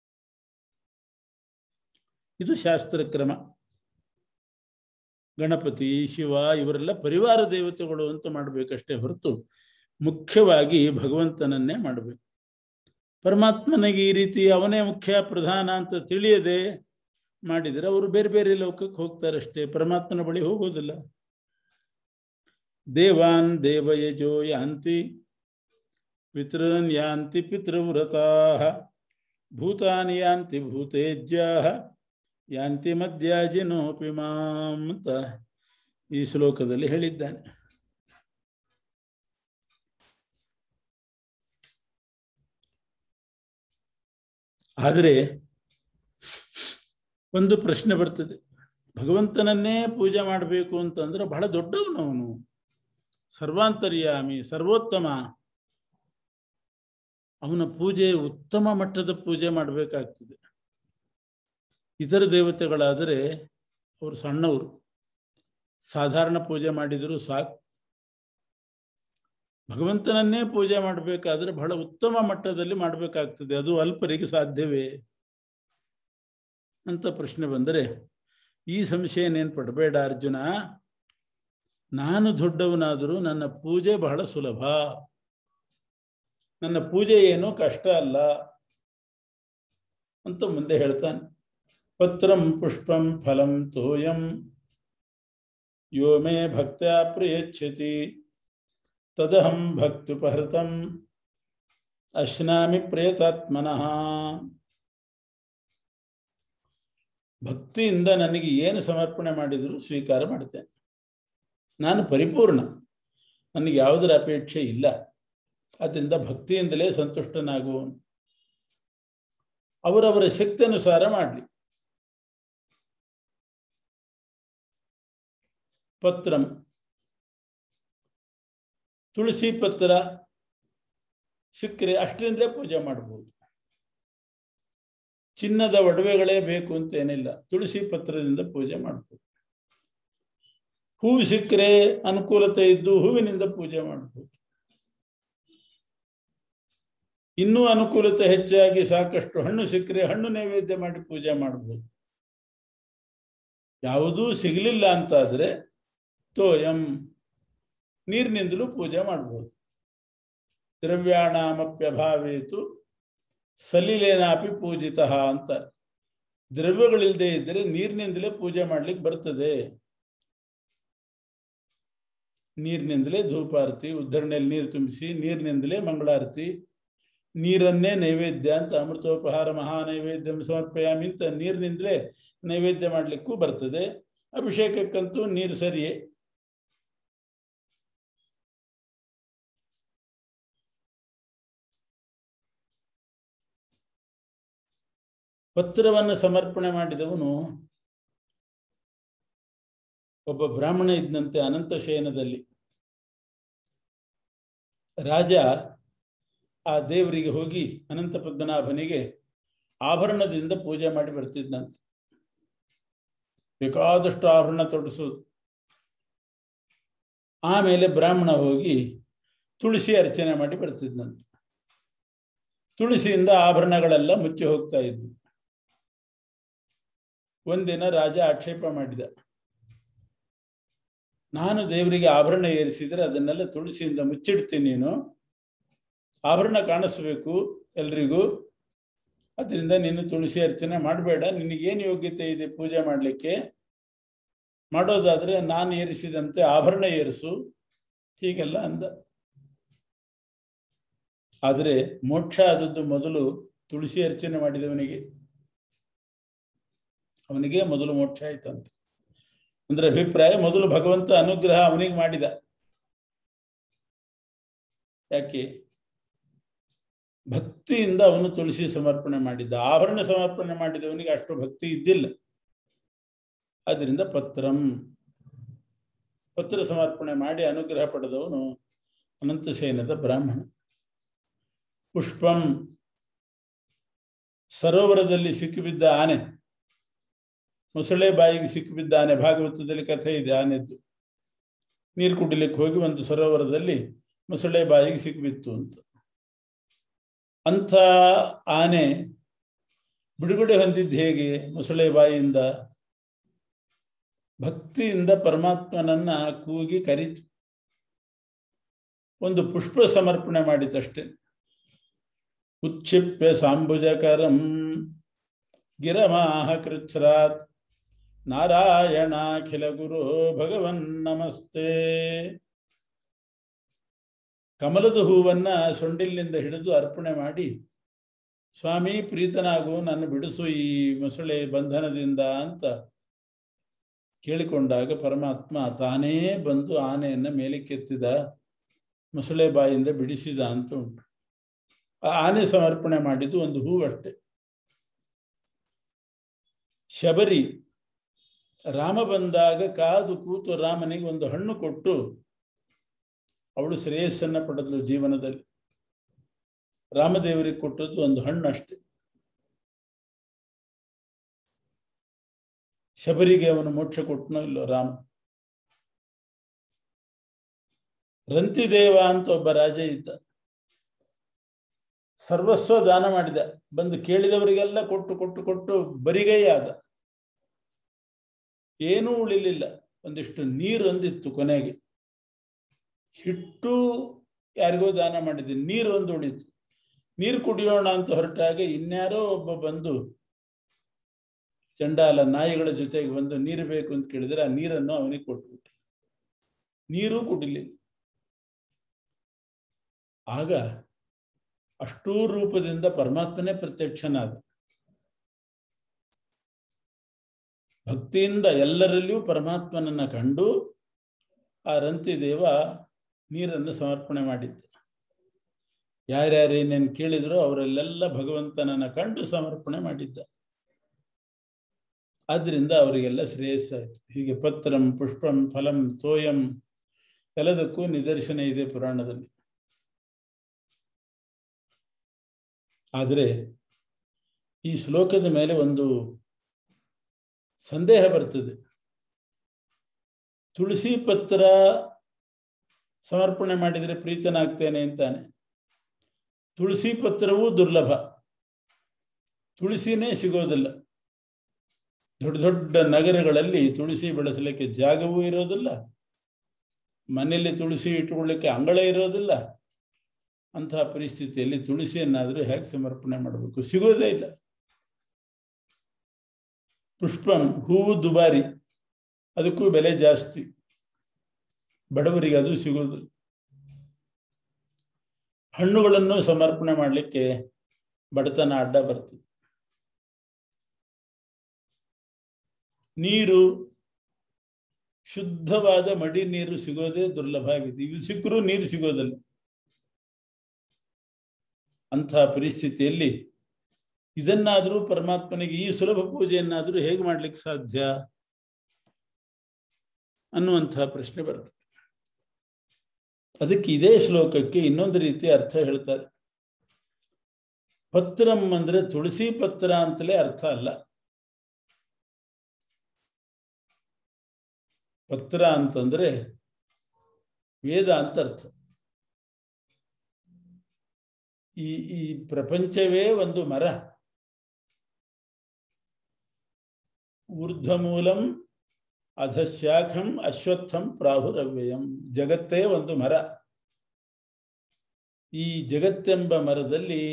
ಇದು ಶಾಸ್ತ್ರ ಕ್ರಮ ಗಣಪತಿ ಶಿವ ಇವರೆಲ್ಲ ಪರಿವಾರ ದೇವತೆಗಳು ಅಂತ ಮಾಡಬೇಕಷ್ಟೇ ಹೊರತು ಮುಖ್ಯವಾಗಿ ಭಗವಂತನನ್ನೇ ಮಾಡಬೇಕು ಪರಮಾತ್ಮನಿಗೆ ಈ ರೀತಿ ಅವನೇ ಮುಖ್ಯ ಪ್ರಧಾನ ಅಂತ ತಿಳಿಯದೆ ಮಾಡಿದರೆ ಅವರು ಬೇರೆ ಬೇರೆ ಲೋಕಕ್ಕೆ ಹೋಗ್ತಾರಷ್ಟೇ ಪರಮಾತ್ಮನ ಬಳಿ ಹೋಗೋದಿಲ್ಲ ದೇವಾನ್ ದೇವಯಜೋ ಯಾಂತಿ ಪಿತೃನ್ ಯಾಂತಿ ಪಿತೃವ್ರತಾ ಭೂತಾನಿ ಯಾಂತಿ ಭೂತೇಜ್ಯಾ ಯಾಂತಿ ಮಧ್ಯಾಜಿನೋಪಿ ಮಾಂ ಅಂತ ಈ ಶ್ಲೋಕದಲ್ಲಿ ಹೇಳಿದ್ದಾನೆ ಆದರೆ ಒಂದು ಪ್ರಶ್ನೆ ಬರ್ತದೆ ಭಗವಂತನನ್ನೇ ಪೂಜೆ ಮಾಡಬೇಕು ಅಂತಂದ್ರೆ ಬಹಳ ದೊಡ್ಡವನವನು ಸರ್ವಾಂತರ್ಯಾಮಿ ಸರ್ವೋತ್ತಮ ಅವನ ಪೂಜೆ ಉತ್ತಮ ಮಟ್ಟದ ಪೂಜೆ ಮಾಡಬೇಕಾಗ್ತದೆ ಇತರ ದೇವತೆಗಳಾದರೆ ಅವರು ಸಣ್ಣವರು ಸಾಧಾರಣ ಪೂಜೆ ಮಾಡಿದರೂ ಸಾಕು ಭಗವಂತನನ್ನೇ ಪೂಜೆ ಮಾಡಬೇಕಾದ್ರೆ ಬಹಳ ಉತ್ತಮ ಮಟ್ಟದಲ್ಲಿ ಮಾಡಬೇಕಾಗ್ತದೆ ಅದು ಅಲ್ಪರಿಗೆ ಸಾಧ್ಯವೇ ಅಂತ ಪ್ರಶ್ನೆ ಬಂದರೆ ಈ ಸಂಶಯನೇನು ಪಡಬೇಡ ಅರ್ಜುನ ನಾನು ದೊಡ್ಡವನಾದರೂ ನನ್ನ ಪೂಜೆ ಬಹಳ ಸುಲಭ ನನ್ನ ಪೂಜೆ ಏನು ಕಷ್ಟ ಅಲ್ಲ ಅಂತ ಮುಂದೆ ಹೇಳ್ತಾನೆ ಪತ್ರಂ ಪುಷ್ಪಂ ಫಲಂ ತೋಯಂ ಯೋ ಮೇ ಭಕ್ತ್ಯಾ ಪ್ರಯಚ್ಛತಿ ತದಹಂ ಭಕ್ತುಪಹೃತಂ ಅಶ್ನಾಮಿ ಪ್ರೇತಾತ್ಮನಃ ಭಕ್ತಿಯಿಂದ ನನಗೆ ಏನು ಸಮರ್ಪಣೆ ಮಾಡಿದರೂ ಸ್ವೀಕಾರ ಮಾಡ್ತೇನೆ ನಾನು ಪರಿಪೂರ್ಣ ನನಗೆ ಯಾವುದರ ಅಪೇಕ್ಷೆ ಇಲ್ಲ ಆದ್ದರಿಂದ ಭಕ್ತಿಯಿಂದಲೇ ಸಂತುಷ್ಟನಾಗುವನು ಅವರವರ ಶಕ್ತಿ ಅನುಸಾರ ಮಾಡಲಿ ಪತ್ರಂ ತುಳಸಿ ಪತ್ರ ಸಿಕ್ಕರೆ ಅಷ್ಟರಿಂದಲೇ ಪೂಜೆ ಮಾಡಬಹುದು ಚಿನ್ನದ ಒಡವೆಗಳೇ ಬೇಕು ಅಂತ ಏನಿಲ್ಲ ತುಳಸಿ ಪತ್ರದಿಂದ ಪೂಜೆ ಮಾಡಬಹುದು ಹೂವು ಸಿಕ್ಕರೆ ಅನುಕೂಲತೆ ಇದ್ದು ಹೂವಿನಿಂದ ಪೂಜೆ ಮಾಡಬಹುದು ಇನ್ನೂ ಅನುಕೂಲತೆ ಹೆಚ್ಚಾಗಿ ಸಾಕಷ್ಟು ಹಣ್ಣು ಸಿಕ್ಕರೆ ಹಣ್ಣು ನೈವೇದ್ಯ ಮಾಡಿ ಪೂಜೆ ಮಾಡಬಹುದು ಯಾವುದೂ ಸಿಗಲಿಲ್ಲ ಅಂತಾದರೆ ತೋಯಂ ನೀರಿನಿಂದಲೂ ಪೂಜೆ ಮಾಡಬಹುದು ದ್ರವ್ಯಾಣಾಮಪ್ಯಭಾವೇತು ಸಲಿಲೇನಾಪಿ ಪೂಜಿತ ಅಂತ ದ್ರವ್ಯಗಳಿಲ್ಲದೆ ಇದ್ದರೆ ನೀರಿನಿಂದಲೇ ಪೂಜೆ ಮಾಡ್ಲಿಕ್ಕೆ ಬರ್ತದೆ ನೀರಿನಿಂದಲೇ ಧೂಪಾರತಿ ಉದ್ಧರಣೆಯಲ್ಲಿ ನೀರು ತುಂಬಿಸಿ ನೀರಿನಿಂದಲೇ ಮಂಗಳಾರತಿ ನೀರನ್ನೇ ನೈವೇದ್ಯ ಅಂತ ಅಮೃತೋಪಹಾರ ಮಹಾ ನೈವೇದ್ಯ ಸಮರ್ಪಯಾಮಿ ಅಂತ ನೀರಿನಿಂದಲೇ ನೈವೇದ್ಯ ಮಾಡಲಿಕ್ಕೂ ಬರ್ತದೆ ಅಭಿಷೇಕಕ್ಕಂತೂ ನೀರು ಸರಿಯೇ ಪತ್ರವನ್ನು ಸಮರ್ಪಣೆ ಮಾಡಿದವನು ಒಬ್ಬ ಬ್ರಾಹ್ಮಣ ಇದ್ದಂತೆ ಅನಂತ ಶಯನದಲ್ಲಿ ರಾಜ ಆ ದೇವರಿಗೆ ಹೋಗಿ ಅನಂತ ಪದ್ಮನಾಭನಿಗೆ ಆಭರಣದಿಂದ ಪೂಜೆ ಮಾಡಿ ಬರ್ತಿದ್ದಂತೆ ಬೇಕಾದಷ್ಟು ಆಭರಣ ತೊಡಸೋದು ಆಮೇಲೆ ಬ್ರಾಹ್ಮಣ ಹೋಗಿ ತುಳಸಿ ಅರ್ಚನೆ ಮಾಡಿ ಬರ್ತಿದ್ದಂತೆ ತುಳಸಿಯಿಂದ ಆಭರಣಗಳೆಲ್ಲ ಮುಚ್ಚಿ ಹೋಗ್ತಾ ಇದ್ವು ಒಂದಿನ ರಾಜ ಆಕ್ಷೇಪ ಮಾಡಿದ ನಾನು ದೇವರಿಗೆ ಆಭರಣ ಏರಿಸಿದರೆ ಅದನ್ನೆಲ್ಲ ತುಳಸಿಯಿಂದ ಮುಚ್ಚಿಡ್ತೀನಿ ನೀನು ಆಭರಣ ಕಾಣಿಸ್ಬೇಕು ಎಲ್ರಿಗೂ ಅದರಿಂದ ನೀನು ತುಳಸಿ ಅರ್ಚನೆ ಮಾಡಬೇಡ ನಿನಗೇನು ಯೋಗ್ಯತೆ ಇದೆ ಪೂಜೆ ಮಾಡಲಿಕ್ಕೆ ಮಾಡೋದಾದ್ರೆ ನಾನು ಏರಿಸಿದಂತೆ ಆಭರಣ ಏರಿಸು ಹೀಗೆಲ್ಲ ಅಂದ ಆದರೆ ಮೋಕ್ಷ ಆದದ್ದು ಮೊದಲು ತುಳಸಿ ಅರ್ಚನೆ ಮಾಡಿದವನಿಗೆ ಅವನಿಗೆ ಮೊದಲು ಮೋಕ್ಷ ಆಯ್ತಂತೆ ಅಂದ್ರೆ ಅಭಿಪ್ರಾಯ ಮೊದಲು ಭಗವಂತ ಅನುಗ್ರಹ ಅವನಿಗೆ ಮಾಡಿದ ಯಾಕೆ ಭಕ್ತಿಯಿಂದ ಅವನು ತುಳಸಿ ಸಮರ್ಪಣೆ ಮಾಡಿದ್ದ ಆಭರಣ ಸಮರ್ಪಣೆ ಮಾಡಿದವನಿಗೆ ಅಷ್ಟು ಭಕ್ತಿ ಇದ್ದಿಲ್ಲ ಅದರಿಂದ ಪತ್ರಂ ಪತ್ರ ಸಮರ್ಪಣೆ ಮಾಡಿ ಅನುಗ್ರಹ ಪಡೆದವನು ಅನಂತಸೇನದ ಬ್ರಾಹ್ಮಣ ಪುಷ್ಪಂ ಸರೋವರದಲ್ಲಿ ಸಿಕ್ಕಿಬಿದ್ದ ಆನೆ ಮೊಸಳೆ ಬಾಯಿಗೆ ಸಿಕ್ಕಿಬಿದ್ದ ಆನೆ ಭಾಗವತದಲ್ಲಿ ಕಥೆ ಇದೆ ಆನೆದ್ದು ನೀರು ಕುಡಿಲಿಕ್ಕೆ ಹೋಗಿ ಒಂದು ಸರೋವರದಲ್ಲಿ ಮೊಸಳೆ ಬಾಯಿಗೆ ಸಿಕ್ಕಿಬಿತ್ತು ಅಂತ ಅಂಥ ಆನೆ ಬಿಡುಗಡೆ ಹೊಂದಿದ್ದು ಹೇಗೆ ಮೊಸಳೆ ಬಾಯಿಯಿಂದ ಭಕ್ತಿಯಿಂದ ಪರಮಾತ್ಮನನ್ನ ಕೂಗಿ ಕರೀತು ಒಂದು ಪುಷ್ಪ ಸಮರ್ಪಣೆ ಮಾಡಿತಷ್ಟೆ ಉಚ್ಛಿಪ್ಯ ಸಾಂಬುಜಕರಂ ಗಿರಮಾಹ ಕೃಚ್ಛ್ರಾತ್ ನಾರಾಯಣಾಖಿಲ ಗುರು ಭಗವನ್ ನಮಸ್ತೆ ಕಮಲದ ಹೂವನ್ನ ಸೊಂಡಿಲಿನಿಂದ ಹಿಡಿದು ಅರ್ಪಣೆ ಮಾಡಿ ಸ್ವಾಮಿ ಪ್ರೀತನಾಗು ನನ್ನ ಬಿಡಿಸು ಈ ಮೊಸಳೆ ಬಂಧನದಿಂದ ಅಂತ ಕೇಳಿಕೊಂಡಾಗ ಪರಮಾತ್ಮ ತಾನೇ ಬಂದು ಆನೆಯನ್ನ ಮೇಲಕ್ಕೆತ್ತಿದ ಮೊಸಳೆ ಬಾಯಿಂದ ಬಿಡಿಸಿದ ಅಂತ ಉಂಟು ಆ ಆನೆ ಸಮರ್ಪಣೆ ಮಾಡಿದ್ದು ಒಂದು ಹೂವಷ್ಟೆ ಶಬರಿ ರಾಮ ಬಂದಾಗ ಕಾದು ಕೂತು ರಾಮನಿಗೆ ಒಂದು ಹಣ್ಣು ಕೊಟ್ಟು ಅವಳು ಶ್ರೇಯಸ್ಸನ್ನ ಪಡೆದಳು ಜೀವನದಲ್ಲಿ ರಾಮದೇವರಿಗೆ ಕೊಟ್ಟದ್ದು ಒಂದು ಹಣ್ಣು ಅಷ್ಟೆ ಶಬರಿಗೆ ಅವನು ಮೋಕ್ಷ ಕೊಟ್ಟನೋ ಇಲ್ಲೋ ರಾಮ ರಂತಿದೇವ ಅಂತ ಒಬ್ಬ ರಾಜ ಇದ್ದ ಸರ್ವಸ್ವ ದಾನ ಮಾಡಿದ ಬಂದು ಕೇಳಿದವರಿಗೆಲ್ಲ ಕೊಟ್ಟು ಕೊಟ್ಟು ಕೊಟ್ಟು ಬರಿಗೈ ಆದ ಏನೂ ಉಳಿಲಿಲ್ಲ ಒಂದಿಷ್ಟು ನೀರು ಒಂದಿತ್ತು ಕೊನೆಗೆ ಹಿಟ್ಟು ಯಾರಿಗೋ ದಾನ ಮಾಡಿದೆ ನೀರು ಒಂದು ಉಳಿತು ನೀರು ಕುಡಿಯೋಣ ಅಂತ ಹೊರಟಾಗ ಇನ್ಯಾರೋ ಒಬ್ಬ ಬಂದು ಚಂಡಾಲ ನಾಯಿಗಳ ಜೊತೆಗೆ ಬಂದು ನೀರು ಬೇಕು ಅಂತ ಕೇಳಿದ್ರೆ ಆ ನೀರನ್ನು ಅವನಿಗೆ ಕೊಟ್ಬಿಟ್ಟು ನೀರು ಕುಡಿಲಿಲ್ಲ ಆಗ ಅಷ್ಟೂ ರೂಪದಿಂದ ಪರಮಾತ್ಮನೇ ಪ್ರತ್ಯಕ್ಷನಾದ ಭಕ್ತಿಯಿಂದ ಎಲ್ಲರಲ್ಲಿಯೂ ಪರಮಾತ್ಮನನ್ನ ಕಂಡು ಆ ರಂತಿದೇವ ನೀರನ್ನು ಸಮರ್ಪಣೆ ಮಾಡಿದ್ದ ಯಾರ್ಯಾರು ಏನೇನು ಕೇಳಿದ್ರು ಅವರಲ್ಲೆಲ್ಲ ಭಗವಂತನನ್ನ ಕಂಡು ಸಮರ್ಪಣೆ ಮಾಡಿದ್ದ ಆದ್ರಿಂದ ಅವರಿಗೆಲ್ಲ ಶ್ರೇಯಸ್ಸಾಯಿತು ಹೀಗೆ ಪತ್ರಂ ಪುಷ್ಪಂ ಫಲಂ ತೋಯಂ ಎಲ್ಲದಕ್ಕೂ ನಿದರ್ಶನ ಇದೆ ಪುರಾಣದಲ್ಲಿ ಆದರೆ ಈ ಶ್ಲೋಕದ ಮೇಲೆ ಒಂದು ಸಂದೇಹ ಬರ್ತದೆ ತುಳಸಿ ಪತ್ರ ಸಮರ್ಪಣೆ ಮಾಡಿದರೆ ಪ್ರೀತನಾಗ್ತೇನೆ ಅಂತಾನೆ ತುಳಸಿ ಪತ್ರವೂ ದುರ್ಲಭ ತುಳಸಿನೇ ಸಿಗೋದಿಲ್ಲ ದೊಡ್ಡ ದೊಡ್ಡ ನಗರಗಳಲ್ಲಿ ತುಳಸಿ ಬೆಳೆಸಲಿಕ್ಕೆ ಜಾಗವೂ ಇರೋದಿಲ್ಲ ಮನೆಯಲ್ಲಿ ತುಳಸಿ ಇಟ್ಟುಕೊಳ್ಳಿಕ್ಕೆ ಅಂಗಳ ಇರೋದಿಲ್ಲ ಅಂತಹ ಪರಿಸ್ಥಿತಿಯಲ್ಲಿ ತುಳಸಿಯನ್ನಾದರೂ ಹೇಗೆ ಸಮರ್ಪಣೆ ಮಾಡಬೇಕು ಸಿಗೋದೇ ಇಲ್ಲ ಪುಷ್ಪಂ ಹೂವು ದುಬಾರಿ ಅದಕ್ಕೂ ಬೆಲೆ ಜಾಸ್ತಿ ಬಡವರಿಗೆ ಅದು ಸಿಗೋದಿಲ್ಲ ಹಣ್ಣುಗಳನ್ನು ಸಮರ್ಪಣೆ ಮಾಡಲಿಕ್ಕೆ ಬಡತನ ಅಡ್ಡ ಬರ್ತದೆ ನೀರು ಶುದ್ಧವಾದ ಮಡಿ ನೀರು ಸಿಗೋದೇ ದುರ್ಲಭ ಆಗಿದೆ ಇವು ಸಿಕ್ಕರೂ ನೀರು ಸಿಗೋದಿಲ್ಲ ಅಂತಹ ಪರಿಸ್ಥಿತಿಯಲ್ಲಿ ಇದನ್ನಾದರೂ ಪರಮಾತ್ಮನಿಗೆ ಈ ಸುಲಭ ಪೂಜೆಯನ್ನಾದರೂ ಹೇಗೆ ಮಾಡ್ಲಿಕ್ಕೆ ಸಾಧ್ಯ ಅನ್ನುವಂತಹ ಪ್ರಶ್ನೆ ಬರ್ತದೆ ಅದಕ್ಕೆ ಇದೇ ಶ್ಲೋಕಕ್ಕೆ ಇನ್ನೊಂದು ರೀತಿ ಅರ್ಥ ಹೇಳ್ತಾರೆ ಪತ್ರಂ ಅಂದ್ರೆ ತುಳಸಿ ಪತ್ರ ಅಂತಲೇ ಅರ್ಥ ಅಲ್ಲ ಪತ್ರ ಅಂತಂದ್ರೆ ವೇದ ಅಂತ ಅರ್ಥ ಈ ಈ ಪ್ರಪಂಚವೇ ಒಂದು ಮರ ಊರ್ಧ್ವಮೂಲಂ ಅಧಶಾಖಂ ಅಶ್ವತ್ಥಂ ಪ್ರಾಹುರವ್ಯಯಂ ಜಗತ್ತೇ ಒಂದು ಮರ ಈ ಜಗತ್ತೆಂಬ ಮರದಲ್ಲಿ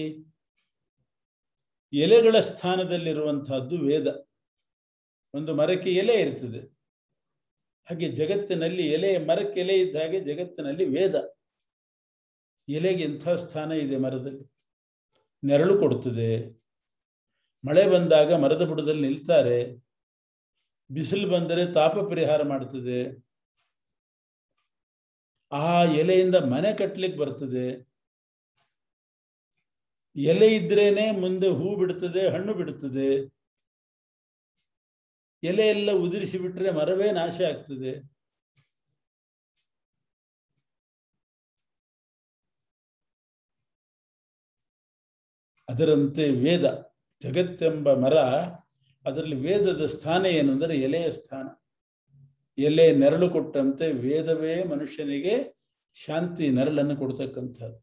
ಎಲೆಗಳ ಸ್ಥಾನದಲ್ಲಿರುವಂತಹದ್ದು ವೇದ ಒಂದು ಮರಕ್ಕೆ ಎಲೆ ಇರ್ತದೆ ಹಾಗೆ ಜಗತ್ತಿನಲ್ಲಿ ಎಲೆ ಮರಕ್ಕೆ ಎಲೆ ಇದ್ದ ಹಾಗೆ ಜಗತ್ತಿನಲ್ಲಿ ವೇದ ಎಲೆಗೆ ಎಂಥ ಸ್ಥಾನ ಇದೆ ಮರದಲ್ಲಿ ನೆರಳು ಕೊಡುತ್ತದೆ ಮಳೆ ಬಂದಾಗ ಮರದ ಬುಡದಲ್ಲಿ ನಿಲ್ತಾರೆ ಬಿಸಿಲು ಬಂದರೆ ತಾಪ ಪರಿಹಾರ ಮಾಡ್ತದೆ ಆ ಎಲೆಯಿಂದ ಮನೆ ಕಟ್ಟಲಿಕ್ಕೆ ಬರ್ತದೆ ಎಲೆ ಇದ್ರೇನೆ ಮುಂದೆ ಹೂ ಬಿಡುತ್ತದೆ ಹಣ್ಣು ಬಿಡುತ್ತದೆ ಎಲೆ ಎಲ್ಲ ಉದುರಿಸಿ ಬಿಟ್ರೆ ಮರವೇ ನಾಶ ಆಗ್ತದೆ ಅದರಂತೆ ವೇದ ಜಗತ್ತೆಂಬ ಮರ ಅದರಲ್ಲಿ ವೇದದ ಸ್ಥಾನ ಏನು ಅಂದರೆ ಎಲೆಯ ಸ್ಥಾನ ಎಲೆ ನೆರಳು ಕೊಟ್ಟಂತೆ ವೇದವೇ ಮನುಷ್ಯನಿಗೆ ಶಾಂತಿ ನೆರಳನ್ನು ಕೊಡ್ತಕ್ಕಂಥದ್ದು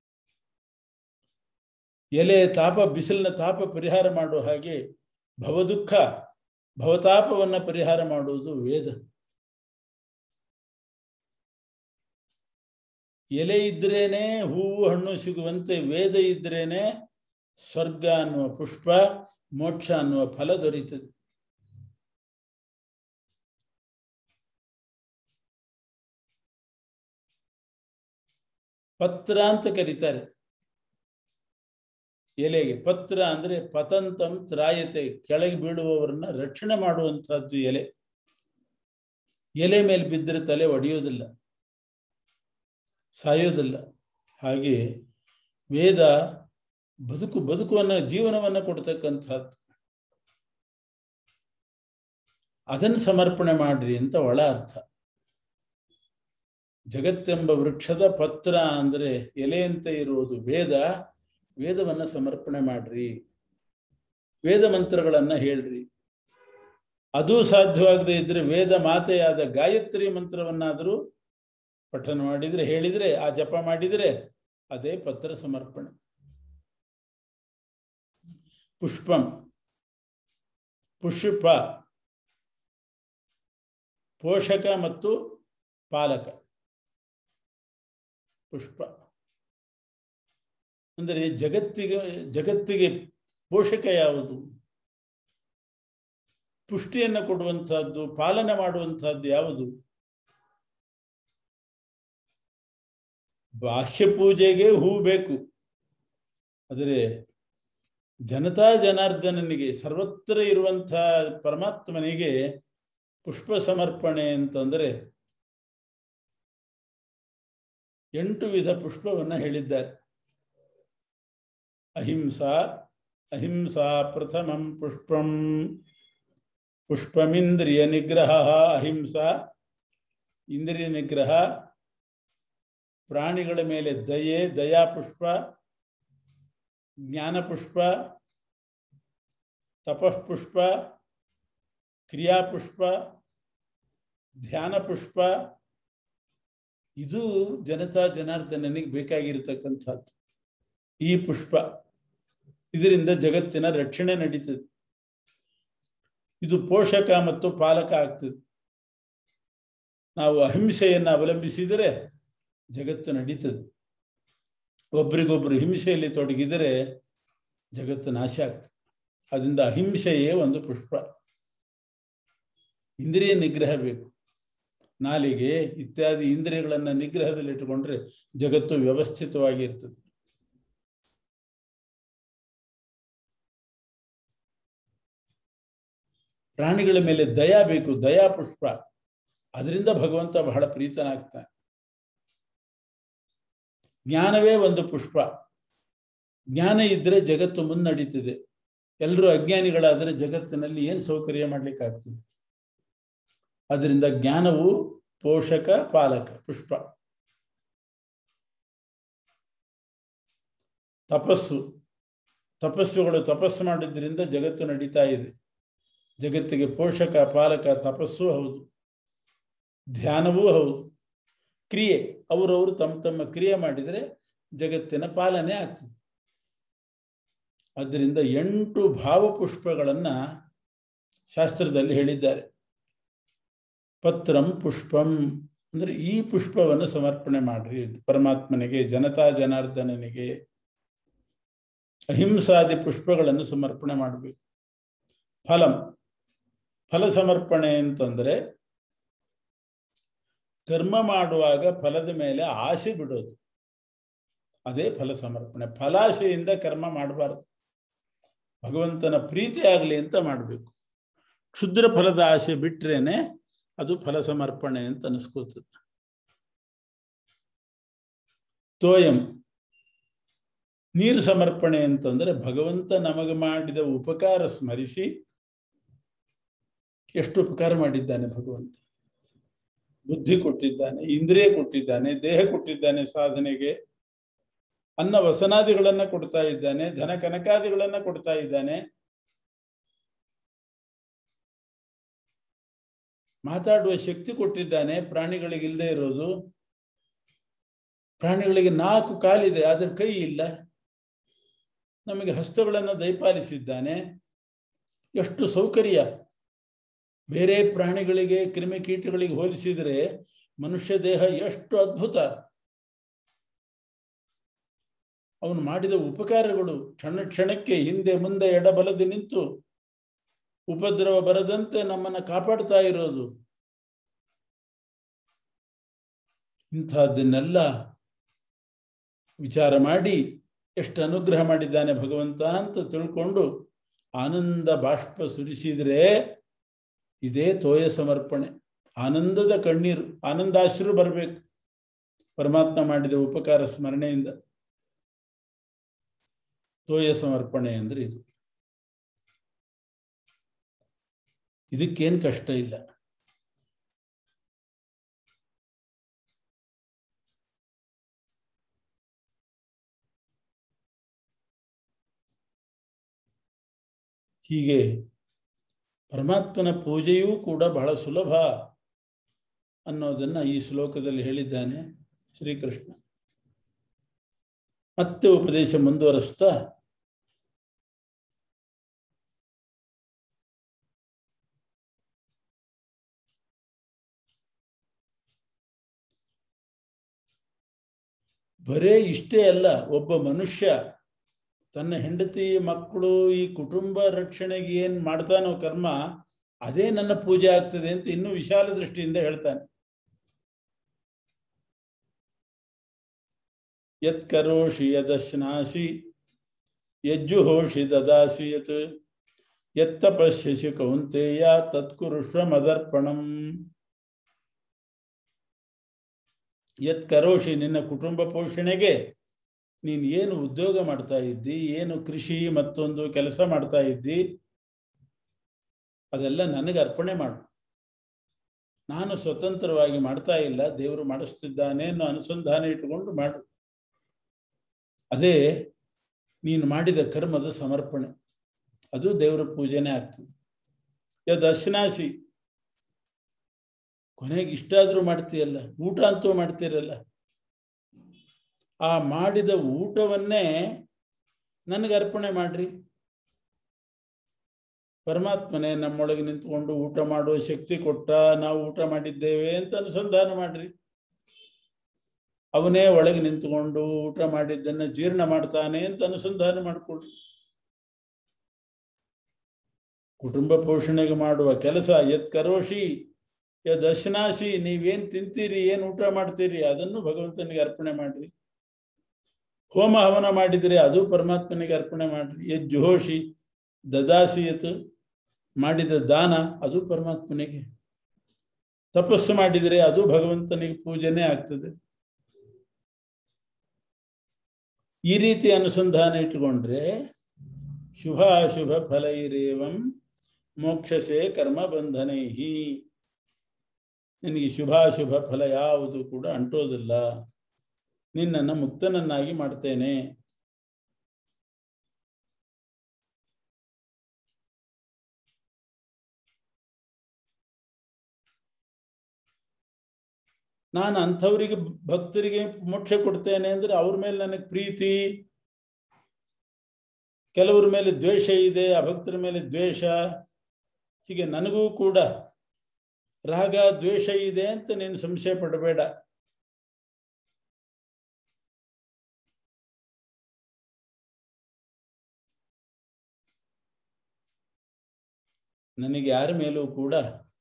ಎಲೆ ತಾಪ ಬಿಸಿಲಿನ ತಾಪ ಪರಿಹಾರ ಮಾಡುವ ಹಾಗೆ ಭವದುಃಖ ಭವತಾಪವನ್ನ ಪರಿಹಾರ ಮಾಡುವುದು ವೇದ ಎಲೆ ಇದ್ರೇನೆ ಹೂವು ಹಣ್ಣು ಸಿಗುವಂತೆ ವೇದ ಇದ್ರೇನೆ ಸ್ವರ್ಗ ಅನ್ನುವ ಪುಷ್ಪ ಮೋಕ್ಷ ಅನ್ನುವ ಫಲ ದೊರೀತದೆ ಪತ್ರ ಅಂತ ಕರೀತಾರೆ ಎಲೆಗೆ ಪತ್ರ ಅಂದ್ರೆ ಪತಂತಂ ತ್ರಾಯತೆ ಕೆಳಗೆ ಬೀಳುವವರನ್ನ ರಕ್ಷಣೆ ಮಾಡುವಂತಹದ್ದು ಎಲೆ ಎಲೆ ಮೇಲೆ ಬಿದ್ದರೆ ತಲೆ ಒಡೆಯೋದಿಲ್ಲ ಸಾಯೋದಿಲ್ಲ ಹಾಗೆ ವೇದ ಬದುಕು ಬದುಕುವನ್ನ ಜೀವನವನ್ನ ಕೊಡ್ತಕ್ಕಂಥದ್ದು ಅದನ್ನು ಸಮರ್ಪಣೆ ಮಾಡ್ರಿ ಅಂತ ಒಳ ಅರ್ಥ ಜಗತ್ತೆಂಬ ವೃಕ್ಷದ ಪತ್ರ ಅಂದರೆ ಎಲೆಯಂತೆ ಇರುವುದು ವೇದ ವೇದವನ್ನು ಸಮರ್ಪಣೆ ಮಾಡ್ರಿ ವೇದ ಮಂತ್ರಗಳನ್ನು ಹೇಳ್ರಿ ಅದು ಸಾಧ್ಯವಾಗದೇ ಇದ್ರೆ ವೇದ ಮಾತೆಯಾದ ಗಾಯತ್ರಿ ಮಂತ್ರವನ್ನಾದರೂ ಪಠನ ಮಾಡಿದರೆ ಹೇಳಿದರೆ ಆ ಜಪ ಮಾಡಿದರೆ ಅದೇ ಪತ್ರ ಸಮರ್ಪಣೆ ಪುಷ್ಪಂ ಪುಷ್ಪ ಪೋಷಕ ಮತ್ತು ಪಾಲಕ ಪುಷ್ಪ ಅಂದರೆ ಜಗತ್ತಿಗೆ ಜಗತ್ತಿಗೆ ಪೋಷಕ ಯಾವುದು ಪುಷ್ಟಿಯನ್ನು ಕೊಡುವಂತಹದ್ದು ಪಾಲನೆ ಮಾಡುವಂತಹದ್ದು ಯಾವುದು ಬಾಹ್ಯ ಪೂಜೆಗೆ ಹೂ ಬೇಕು ಆದರೆ ಜನತಾ ಜನಾರ್ದನನಿಗೆ ಸರ್ವತ್ರ ಇರುವಂತಹ ಪರಮಾತ್ಮನಿಗೆ ಪುಷ್ಪ ಸಮರ್ಪಣೆ ಅಂತಂದರೆ ಎಂಟು ವಿಧ ಪುಷ್ಪವನ್ನು ಹೇಳಿದ್ದಾರೆ ಅಹಿಂಸಾ ಅಹಿಂಸಾ ಪ್ರಥಮಂ ಪುಷ್ಪಂ ಪುಷ್ಪಮಿಂದ್ರಿಯ ನಿಗ್ರಹ ಅಹಿಂಸಾ ಇಂದ್ರಿಯ ನಿಗ್ರಹ ಪ್ರಾಣಿಗಳ ಮೇಲೆ ದಯೆ ದಯಾ ಪುಷ್ಪ ಜ್ಞಾನ ಪುಷ್ಪ ತಪಃಪುಷ್ಪ ಕ್ರಿಯಾಪುಷ್ಪ ಧ್ಯಾನ ಪುಷ್ಪ ಇದು ಜನತಾ ಜನಾರ್ದನನಿಗೆ ಬೇಕಾಗಿರತಕ್ಕಂಥದ್ದು ಈ ಪುಷ್ಪ ಇದರಿಂದ ಜಗತ್ತಿನ ರಕ್ಷಣೆ ನಡೀತದೆ ಇದು ಪೋಷಕ ಮತ್ತು ಪಾಲಕ ಆಗ್ತದೆ ನಾವು ಅಹಿಂಸೆಯನ್ನು ಅವಲಂಬಿಸಿದರೆ ಜಗತ್ತು ನಡೀತದೆ ಒಬ್ರಿಗೊಬ್ರು ಹಿಂಸೆಯಲ್ಲಿ ತೊಡಗಿದರೆ ಜಗತ್ತು ನಾಶ ಆಗ್ತದೆ ಅದರಿಂದ ಅಹಿಂಸೆಯೇ ಒಂದು ಪುಷ್ಪ ಇಂದ್ರಿಯ ನಿಗ್ರಹ ಬೇಕು ನಾಲಿಗೆ ಇತ್ಯಾದಿ ಇಂದ್ರಿಯಗಳನ್ನು ನಿಗ್ರಹದಲ್ಲಿಟ್ಟುಕೊಂಡ್ರೆ ಜಗತ್ತು ವ್ಯವಸ್ಥಿತವಾಗಿರ್ತದೆ ಪ್ರಾಣಿಗಳ ಮೇಲೆ ದಯಾ ಬೇಕು ದಯಾ ಪುಷ್ಪ ಅದರಿಂದ ಭಗವಂತ ಬಹಳ ಪ್ರೀತನಾಗ್ತಾನೆ ಜ್ಞಾನವೇ ಒಂದು ಪುಷ್ಪ ಜ್ಞಾನ ಇದ್ದರೆ ಜಗತ್ತು ಮುನ್ನಡೀತದೆ ಎಲ್ಲರೂ ಅಜ್ಞಾನಿಗಳಾದರೆ ಜಗತ್ತಿನಲ್ಲಿ ಏನು ಸೌಕರ್ಯ ಮಾಡ್ಲಿಕ್ಕಾಗ್ತದೆ ಅದರಿಂದ ಜ್ಞಾನವು ಪೋಷಕ ಪಾಲಕ ಪುಷ್ಪ ತಪಸ್ಸು ತಪಸ್ಸುಗಳು ತಪಸ್ಸು ಮಾಡಿದ್ರಿಂದ ಜಗತ್ತು ನಡೀತಾ ಇದೆ ಜಗತ್ತಿಗೆ ಪೋಷಕ ಪಾಲಕ ತಪಸ್ಸು ಹೌದು ಧ್ಯಾನವೂ ಹೌದು ಕ್ರಿಯೆ ಅವರವರು ತಮ್ಮ ತಮ್ಮ ಕ್ರಿಯೆ ಮಾಡಿದರೆ ಜಗತ್ತಿನ ಪಾಲನೆ ಆಗ್ತದೆ ಆದ್ದರಿಂದ ಎಂಟು ಭಾವಪುಷ್ಪಗಳನ್ನು ಶಾಸ್ತ್ರದಲ್ಲಿ ಹೇಳಿದ್ದಾರೆ ಪತ್ರಂ ಪುಷ್ಪಂ ಅಂದರೆ ಈ ಪುಷ್ಪವನ್ನು ಸಮರ್ಪಣೆ ಮಾಡ್ರಿ ಪರಮಾತ್ಮನಿಗೆ ಜನತಾ ಜನಾರ್ದನನಿಗೆ ಅಹಿಂಸಾದಿ ಪುಷ್ಪಗಳನ್ನು ಸಮರ್ಪಣೆ ಮಾಡಬೇಕು ಫಲಂ ಫಲ ಸಮರ್ಪಣೆ ಅಂತಂದರೆ ಕರ್ಮ ಮಾಡುವಾಗ ಫಲದ ಮೇಲೆ ಆಸೆ ಬಿಡೋದು ಅದೇ ಫಲ ಸಮರ್ಪಣೆ ಫಲಾಶೆಯಿಂದ ಕರ್ಮ ಮಾಡಬಾರ್ದು ಭಗವಂತನ ಪ್ರೀತಿ ಆಗಲಿ ಅಂತ ಮಾಡಬೇಕು ಕ್ಷುದ್ರ ಫಲದ ಆಸೆ ಬಿಟ್ರೇನೆ ಅದು ಫಲ ಸಮರ್ಪಣೆ ಅಂತ ಅನಿಸ್ಕೋತದೆ ತೋಯಂ ನೀರು ಸಮರ್ಪಣೆ ಅಂತಂದ್ರೆ ಭಗವಂತ ನಮಗೆ ಮಾಡಿದ ಉಪಕಾರ ಸ್ಮರಿಸಿ ಎಷ್ಟು ಉಪಕಾರ ಮಾಡಿದ್ದಾನೆ ಭಗವಂತ ಬುದ್ಧಿ ಕೊಟ್ಟಿದ್ದಾನೆ ಇಂದ್ರಿಯ ಕೊಟ್ಟಿದ್ದಾನೆ ದೇಹ ಕೊಟ್ಟಿದ್ದಾನೆ ಸಾಧನೆಗೆ ಅನ್ನ ವಸನಾದಿಗಳನ್ನ ಕೊಡ್ತಾ ಇದ್ದಾನೆ ಧನ ಕನಕಾದಿಗಳನ್ನ ಕೊಡ್ತಾ ಇದ್ದಾನೆ ಮಾತಾಡುವ ಶಕ್ತಿ ಕೊಟ್ಟಿದ್ದಾನೆ ಪ್ರಾಣಿಗಳಿಗೆ ಇಲ್ಲದೆ ಇರೋದು ಪ್ರಾಣಿಗಳಿಗೆ ನಾಲ್ಕು ಕಾಲಿದೆ ಆದರೆ ಕೈ ಇಲ್ಲ ನಮಗೆ ಹಸ್ತಗಳನ್ನು ದಯಪಾಲಿಸಿದ್ದಾನೆ ಎಷ್ಟು ಸೌಕರ್ಯ ಬೇರೆ ಪ್ರಾಣಿಗಳಿಗೆ ಕ್ರಿಮಿಕೀಟಗಳಿಗೆ ಹೋಲಿಸಿದರೆ ಮನುಷ್ಯ ದೇಹ ಎಷ್ಟು ಅದ್ಭುತ ಅವನು ಮಾಡಿದ ಉಪಕಾರಗಳು ಕ್ಷಣ ಕ್ಷಣಕ್ಕೆ ಹಿಂದೆ ಮುಂದೆ ಎಡಬಲದಿ ನಿಂತು ಉಪದ್ರವ ಬರದಂತೆ ನಮ್ಮನ್ನು ಕಾಪಾಡ್ತಾ ಇರೋದು ಇಂಥದ್ದನ್ನೆಲ್ಲ ವಿಚಾರ ಮಾಡಿ ಎಷ್ಟು ಅನುಗ್ರಹ ಮಾಡಿದ್ದಾನೆ ಭಗವಂತ ಅಂತ ತಿಳ್ಕೊಂಡು ಆನಂದ ಬಾಷ್ಪ ಸುರಿಸಿದರೆ ಇದೇ ತೋಯ ಸಮರ್ಪಣೆ ಆನಂದದ ಕಣ್ಣೀರು ಆನಂದಾಶ್ರು ಬರಬೇಕು ಪರಮಾತ್ಮ ಮಾಡಿದ ಉಪಕಾರ ಸ್ಮರಣೆಯಿಂದ ತೋಯ ಸಮರ್ಪಣೆ ಅಂದ್ರೆ ಇದು ಇದಕ್ಕೇನು ಕಷ್ಟ ಇಲ್ಲ ಹೀಗೆ ಪರಮಾತ್ಮನ ಪೂಜೆಯೂ ಕೂಡ ಬಹಳ ಸುಲಭ ಅನ್ನೋದನ್ನು ಈ ಶ್ಲೋಕದಲ್ಲಿ ಹೇಳಿದ್ದಾನೆ ಶ್ರೀಕೃಷ್ಣ ಮತ್ತೆ ಉಪದೇಶ ಮುಂದುವರಿಸ್ತಾ ಬರೇ ಇಷ್ಟೇ ಅಲ್ಲ ಒಬ್ಬ ಮನುಷ್ಯ ತನ್ನ ಹೆಂಡತಿ ಮಕ್ಕಳು ಈ ಕುಟುಂಬ ರಕ್ಷಣೆಗೆ ಏನ್ ಮಾಡ್ತಾನೋ ಕರ್ಮ ಅದೇ ನನ್ನ ಪೂಜೆ ಆಗ್ತದೆ ಅಂತ ಇನ್ನೂ ವಿಶಾಲ ದೃಷ್ಟಿಯಿಂದ ಹೇಳ್ತಾನೆ ಯತ್ ಕರೋಷಿ ಯದಶ್ನಾಸಿ ಯಜ್ಜುಹೋಷಿ ದದಾಸಿ ಯತ್ ಯತ್ತಪಶ್ಯಸಿ ಕೌಂತೆಯ ತತ್ಕುರುಷ್ವ ಮದರ್ಪಣಂ ಯತ್ ಕರೋಷಿ ನಿನ್ನ ಕುಟುಂಬ ಪೋಷಣೆಗೆ ನೀನು ಏನು ಉದ್ಯೋಗ ಮಾಡ್ತಾ ಇದ್ದಿ ಏನು ಕೃಷಿ ಮತ್ತೊಂದು ಕೆಲಸ ಮಾಡ್ತಾ ಇದ್ದಿ ಅದೆಲ್ಲ ನನಗೆ ಅರ್ಪಣೆ ಮಾಡು ನಾನು ಸ್ವತಂತ್ರವಾಗಿ ಮಾಡ್ತಾ ಇಲ್ಲ ದೇವರು ಮಾಡಿಸ್ತಿದ್ದಾನೆ ಅನ್ನೋ ಅನುಸಂಧಾನ ಇಟ್ಟುಕೊಂಡು ಮಾಡು ಅದೇ ನೀನು ಮಾಡಿದ ಕರ್ಮದ ಸಮರ್ಪಣೆ ಅದು ದೇವರ ಪೂಜೆನೇ ಆಗ್ತದೆ ಯದ್ ಅಶ್ನಾಸಿ ಕೊನೆಗೆ ಇಷ್ಟಾದರೂ ಮಾಡ್ತೀಯಲ್ಲ ಊಟ ಅಂತೂ ಮಾಡ್ತೀರಲ್ಲ ಆ ಮಾಡಿದ ಊಟವನ್ನೇ ನನಗೆ ಅರ್ಪಣೆ ಮಾಡ್ರಿ ಪರಮಾತ್ಮನೇ ನಮ್ಮೊಳಗೆ ನಿಂತ್ಕೊಂಡು ಊಟ ಮಾಡುವ ಶಕ್ತಿ ಕೊಟ್ಟ ನಾವು ಊಟ ಮಾಡಿದ್ದೇವೆ ಅಂತ ಅನುಸಂಧಾನ ಮಾಡ್ರಿ ಅವನೇ ಒಳಗೆ ನಿಂತುಕೊಂಡು ಊಟ ಮಾಡಿದ್ದನ್ನು ಜೀರ್ಣ ಮಾಡ್ತಾನೆ ಅಂತ ಅನುಸಂಧಾನ ಮಾಡಿಕೊಡ್ರಿ ಕುಟುಂಬ ಪೋಷಣೆಗೆ ಮಾಡುವ ಕೆಲಸ ಯತ್ ಕರೋಷಿ ಯದ್ ಅಶ್ನಾಸಿ ನೀವೇನ್ ತಿಂತೀರಿ ಏನ್ ಊಟ ಮಾಡ್ತೀರಿ ಅದನ್ನು ಭಗವಂತನಿಗೆ ಅರ್ಪಣೆ ಮಾಡ್ರಿ ಹೋಮ ಹವನ ಮಾಡಿದರೆ ಅದು ಪರಮಾತ್ಮನಿಗೆ ಅರ್ಪಣೆ ಮಾಡ್ರಿ ಯದ್ ಜುಹೋಷಿ ದದಾಸಿ ಯತ್ ಮಾಡಿದ ದಾನ ಅದು ಪರಮಾತ್ಮನಿಗೆ ತಪಸ್ಸು ಮಾಡಿದರೆ ಅದು ಭಗವಂತನಿಗೆ ಪೂಜೆನೇ ಆಗ್ತದೆ ಈ ರೀತಿ ಅನುಸಂಧಾನ ಇಟ್ಟುಕೊಂಡ್ರೆ ಶುಭ ಅಶುಭ ಫಲೈರೇವಂ ಮೋಕ್ಷಸೆ ಕರ್ಮ ಬಂಧನೈಹಿ ನಿನಗೆ ಶುಭಾಶುಭ ಫಲ ಯಾವುದು ಕೂಡ ಅಂಟೋದಿಲ್ಲ ನಿನ್ನನ್ನು ಮುಕ್ತನನ್ನಾಗಿ ಮಾಡ್ತೇನೆ ನಾನು ಅಂಥವರಿಗೆ ಭಕ್ತರಿಗೆ ಮೋಕ್ಷ ಕೊಡ್ತೇನೆ ಅಂದ್ರೆ ಅವ್ರ ಮೇಲೆ ನನಗೆ ಪ್ರೀತಿ ಕೆಲವ್ರ ಮೇಲೆ ದ್ವೇಷ ಇದೆ ಆ ಭಕ್ತರ ಮೇಲೆ ದ್ವೇಷ ಹೀಗೆ ನನಗೂ ಕೂಡ ರಾಗ ದ್ವೇಷ ಇದೆ ಅಂತ ನೀನು ಸಂಶಯ ಪಡಬೇಡ ನನಗೆ ಯಾರ ಮೇಲೂ ಕೂಡ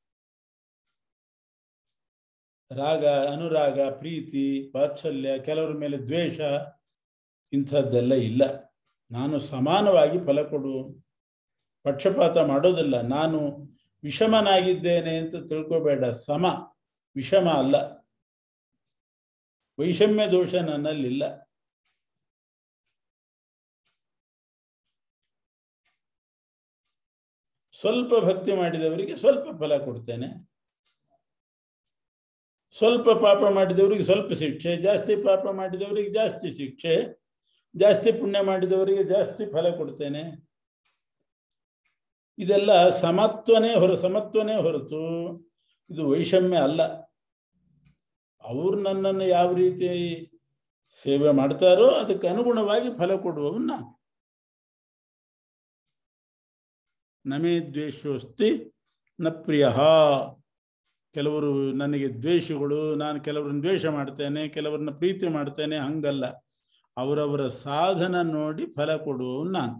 ರಾಗ ಅನುರಾಗ ಪ್ರೀತಿ ವಾತ್ಸಲ್ಯ ಕೆಲವರ ಮೇಲೆ ದ್ವೇಷ ಇಂಥದ್ದೆಲ್ಲ ಇಲ್ಲ ನಾನು ಸಮಾನವಾಗಿ ಫಲ ಕೊಡು ಪಕ್ಷಪಾತ ಮಾಡೋದಿಲ್ಲ ನಾನು ವಿಷಮನಾಗಿದ್ದೇನೆ ಅಂತ ತಿಳ್ಕೋಬೇಡ ಸಮ ವಿಷಮ ಅಲ್ಲ ವೈಷಮ್ಯ ದೋಷ ನನ್ನಲ್ಲಿಲ್ಲ ಸ್ವಲ್ಪ ಭಕ್ತಿ ಮಾಡಿದವರಿಗೆ ಸ್ವಲ್ಪ ಫಲ ಕೊಡ್ತೇನೆ ಸ್ವಲ್ಪ ಪಾಪ ಮಾಡಿದವರಿಗೆ ಸ್ವಲ್ಪ ಶಿಕ್ಷೆ ಜಾಸ್ತಿ ಪಾಪ ಮಾಡಿದವರಿಗೆ ಜಾಸ್ತಿ ಶಿಕ್ಷೆ ಜಾಸ್ತಿ ಪುಣ್ಯ ಮಾಡಿದವರಿಗೆ ಜಾಸ್ತಿ ಫಲ ಕೊಡ್ತೇನೆ ಇದೆಲ್ಲ ಸಮತ್ವನೇ ಹೊರ ಸಮತ್ವನೇ ಹೊರತು ಇದು ವೈಷಮ್ಯ ಅಲ್ಲ ಅವ್ರು ನನ್ನನ್ನು ಯಾವ ರೀತಿ ಸೇವೆ ಮಾಡ್ತಾರೋ ಅದಕ್ಕೆ ಅನುಗುಣವಾಗಿ ಫಲ ಕೊಡುವವನು ನಾನು ನಮೇ ದ್ವೇಷೋಸ್ತಿ ನ ಪ್ರಿಯ ಕೆಲವರು ನನಗೆ ದ್ವೇಷಗಳು ನಾನು ಕೆಲವರನ್ನ ದ್ವೇಷ ಮಾಡ್ತೇನೆ ಕೆಲವರನ್ನ ಪ್ರೀತಿ ಮಾಡ್ತೇನೆ ಹಂಗಲ್ಲ ಅವರವರ ಸಾಧನ ನೋಡಿ ಫಲ ಕೊಡುವವನು ನಾನು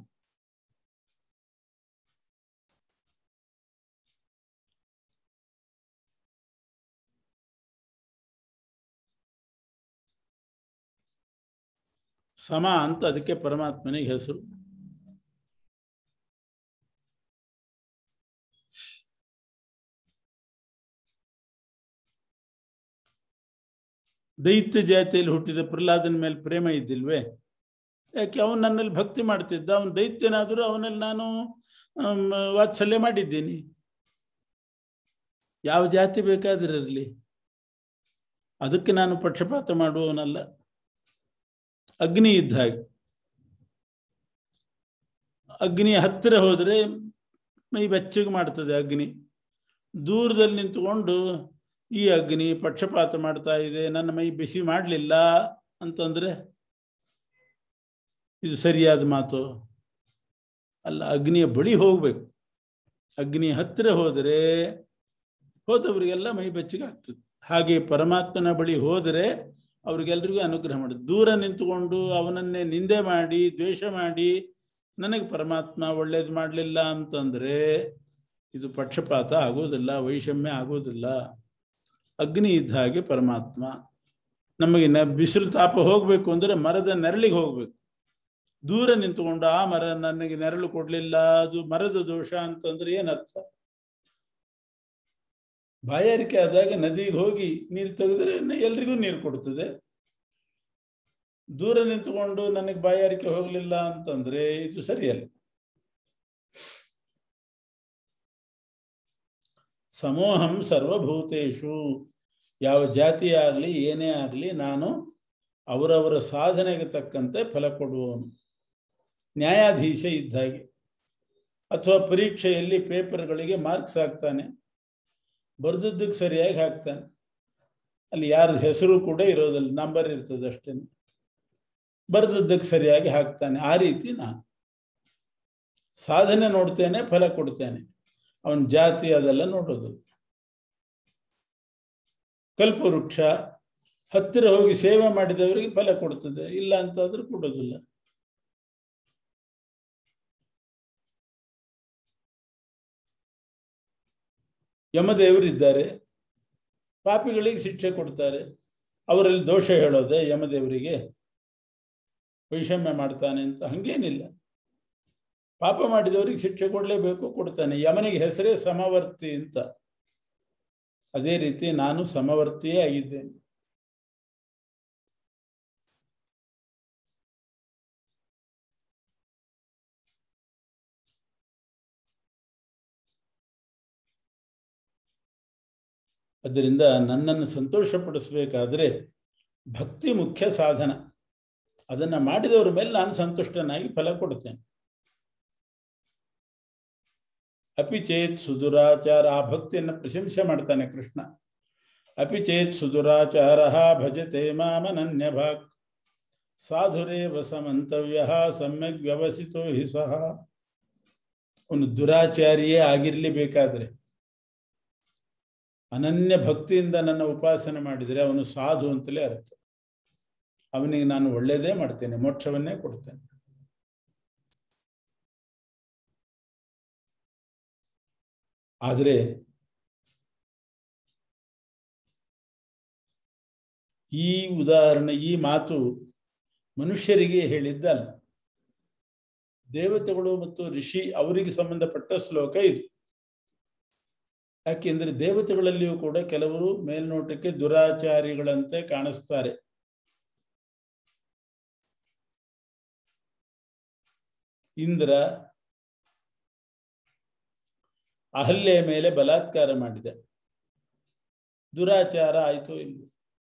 ಸಮ ಅಂತ ಅದಕ್ಕೆ ಪರಮಾತ್ಮನಿಗೆ ಹೆಸರು ದೈತ್ಯ ಜಾತಿಯಲ್ಲಿ ಹುಟ್ಟಿದ ಪ್ರಹ್ಲಾದನ ಮೇಲೆ ಪ್ರೇಮ ಇದ್ದಿಲ್ವೇ ಯಾಕೆ ಅವನು ನನ್ನಲ್ಲಿ ಭಕ್ತಿ ಮಾಡ್ತಿದ್ದ ಅವನು ದೈತ್ಯನಾದರೂ ಅವನಲ್ಲಿ ನಾನು ವಾತ್ಸಲ್ಯ ಮಾಡಿದ್ದೀನಿ ಯಾವ ಜಾತಿ ಬೇಕಾದ್ರೆ ಇರಲಿ ಅದಕ್ಕೆ ನಾನು ಪಕ್ಷಪಾತ ಮಾಡುವವನಲ್ಲ ಅಗ್ನಿ ಇದ್ದ ಹಾಗೆ ಅಗ್ನಿ ಹತ್ತಿರ ಹೋದರೆ ಮೈ ಬೆಚ್ಚಗೆ ಮಾಡ್ತದೆ ಅಗ್ನಿ ದೂರದಲ್ಲಿ ನಿಂತ್ಕೊಂಡು ಈ ಅಗ್ನಿ ಪಕ್ಷಪಾತ ಮಾಡ್ತಾ ಇದೆ ನನ್ನ ಮೈ ಬಿಸಿ ಮಾಡಲಿಲ್ಲ ಅಂತಂದ್ರೆ ಇದು ಸರಿಯಾದ ಮಾತು ಅಲ್ಲ ಅಗ್ನಿಯ ಬಳಿ ಹೋಗ್ಬೇಕು ಅಗ್ನಿ ಹತ್ತಿರ ಹೋದರೆ ಹೋದವರಿಗೆಲ್ಲ ಮೈ ಬೆಚ್ಚಗೆ ಆಗ್ತದೆ ಹಾಗೆ ಪರಮಾತ್ಮನ ಬಳಿ ಹೋದರೆ ಅವ್ರಿಗೆಲ್ರಿಗೂ ಅನುಗ್ರಹ ಮಾಡುದು ದೂರ ನಿಂತುಕೊಂಡು ಅವನನ್ನೇ ನಿಂದೆ ಮಾಡಿ ದ್ವೇಷ ಮಾಡಿ ನನಗೆ ಪರಮಾತ್ಮ ಒಳ್ಳೇದು ಮಾಡಲಿಲ್ಲ ಅಂತಂದ್ರೆ ಇದು ಪಕ್ಷಪಾತ ಆಗೋದಿಲ್ಲ ವೈಷಮ್ಯ ಆಗೋದಿಲ್ಲ ಅಗ್ನಿ ಇದ್ದ ಹಾಗೆ ಪರಮಾತ್ಮ ನಮಗೆ ನ ಬಿಸಿಲು ತಾಪ ಹೋಗಬೇಕು ಅಂದರೆ ಮರದ ನೆರಳಿಗೆ ಹೋಗ್ಬೇಕು ದೂರ ನಿಂತುಕೊಂಡು ಆ ಮರ ನನಗೆ ನೆರಳು ಕೊಡ್ಲಿಲ್ಲ ಅದು ಮರದ ದೋಷ ಅಂತಂದ್ರೆ ಏನರ್ಥ ಬಾಯಾರಿಕೆ ಆದಾಗ ನದಿಗೆ ಹೋಗಿ ನೀರು ತೆಗೆದ್ರೆ ಎಲ್ರಿಗೂ ನೀರು ಕೊಡ್ತದೆ ದೂರ ನಿಂತುಕೊಂಡು ನನಗೆ ಬಾಯಾರಿಕೆ ಹೋಗಲಿಲ್ಲ ಅಂತಂದ್ರೆ ಇದು ಸರಿಯಲ್ಲ ಸಮೂಹಂ ಸರ್ವಭೂತೇಶು ಯಾವ ಜಾತಿ ಆಗಲಿ ಏನೇ ಆಗಲಿ ನಾನು ಅವರವರ ಸಾಧನೆಗೆ ತಕ್ಕಂತೆ ಫಲ ಕೊಡುವವನು ನ್ಯಾಯಾಧೀಶ ಇದ್ದ ಹಾಗೆ ಅಥವಾ ಪರೀಕ್ಷೆಯಲ್ಲಿ ಪೇಪರ್ಗಳಿಗೆ ಮಾರ್ಕ್ಸ್ ಹಾಕ್ತಾನೆ ಬರ್ದದ್ದಕ್ಕೆ ಸರಿಯಾಗಿ ಹಾಕ್ತಾನೆ ಅಲ್ಲಿ ಯಾರ ಹೆಸರು ಕೂಡ ಇರೋದಿಲ್ಲ ನಂಬರ್ ಇರ್ತದೆ ಅಷ್ಟೇ ಬರ್ದದ್ದಕ್ಕೆ ಸರಿಯಾಗಿ ಹಾಕ್ತಾನೆ ಆ ರೀತಿ ನಾನು ಸಾಧನೆ ನೋಡ್ತೇನೆ ಫಲ ಕೊಡ್ತೇನೆ ಅವನ ಜಾತಿ ಅದೆಲ್ಲ ನೋಡೋದು ಕಲ್ಪವೃಕ್ಷ ಹತ್ತಿರ ಹೋಗಿ ಸೇವೆ ಮಾಡಿದವರಿಗೆ ಫಲ ಕೊಡ್ತದೆ ಇಲ್ಲ ಅಂತಾದ್ರೂ ಕೊಡೋದಿಲ್ಲ ಯಮದೇವರಿದ್ದಾರೆ ಪಾಪಿಗಳಿಗೆ ಶಿಕ್ಷೆ ಕೊಡ್ತಾರೆ ಅವರಲ್ಲಿ ದೋಷ ಹೇಳೋದೆ ಯಮದೇವರಿಗೆ ವೈಷಮ್ಯ ಮಾಡ್ತಾನೆ ಅಂತ ಹಂಗೇನಿಲ್ಲ ಪಾಪ ಮಾಡಿದವರಿಗೆ ಶಿಕ್ಷೆ ಕೊಡಲೇಬೇಕು ಕೊಡ್ತಾನೆ ಯಮನಿಗೆ ಹೆಸರೇ ಸಮವರ್ತಿ ಅಂತ ಅದೇ ರೀತಿ ನಾನು ಸಮವರ್ತಿಯೇ ಆಗಿದ್ದೇನೆ ಅದರಿಂದ ನನ್ನನ್ನು ಸಂತೋಷಪಡಿಸಬೇಕಾದ್ರೆ ಭಕ್ತಿ ಮುಖ್ಯ ಸಾಧನ ಅದನ್ನ ಮಾಡಿದವರ ಮೇಲೆ ನಾನು ಸಂತುಷ್ಟನಾಗಿ ಫಲ ಕೊಡ್ತೇನೆ ಅಪಿ ಚೇತ್ ಸುದುರಾಚಾರ ಆ ಭಕ್ತಿಯನ್ನು ಪ್ರಶಂಸೆ ಮಾಡ್ತಾನೆ ಕೃಷ್ಣ ಅಪಿ ಚೇತ್ ಸುದುರಾಚಾರ ಭಜತೆ ಮಾಮನನ್ಯ ಭಾಕ್ ಸಾಧುರೇವ ಸಮಂತವ್ಯ ಸಮ್ಯಕ್ ವ್ಯವಸಿತೋ ಹಿ ಸಹ ಅವನು ದುರಾಚಾರಿಯೇ ಆಗಿರ್ಲಿ ಬೇಕಾದ್ರೆ ಅನನ್ಯ ಭಕ್ತಿಯಿಂದ ನನ್ನ ಉಪಾಸನೆ ಮಾಡಿದರೆ ಅವನು ಸಾಧು ಅಂತಲೇ ಅರ್ಥ ಅವನಿಗೆ ನಾನು ಒಳ್ಳೇದೇ ಮಾಡ್ತೇನೆ ಮೋಕ್ಷವನ್ನೇ ಕೊಡ್ತೇನೆ ಆದರೆ ಈ ಉದಾಹರಣೆ ಈ ಮಾತು ಮನುಷ್ಯರಿಗೆ ಹೇಳಿದ್ದಲ್ಲ ದೇವತೆಗಳು ಮತ್ತು ಋಷಿ ಅವರಿಗೆ ಸಂಬಂಧಪಟ್ಟ ಶ್ಲೋಕ ಇದು ಯಾಕೆಂದ್ರೆ ದೇವತೆಗಳಲ್ಲಿಯೂ ಕೂಡ ಕೆಲವರು ಮೇಲ್ನೋಟಕ್ಕೆ ದುರಾಚಾರಿಗಳಂತೆ ಕಾಣಿಸ್ತಾರೆ ಇಂದ್ರ ಅಹಲ್ಯೆ ಮೇಲೆ ಬಲಾತ್ಕಾರ ಮಾಡಿದೆ ದುರಾಚಾರ ಆಯಿತು ಇಲ್ಲ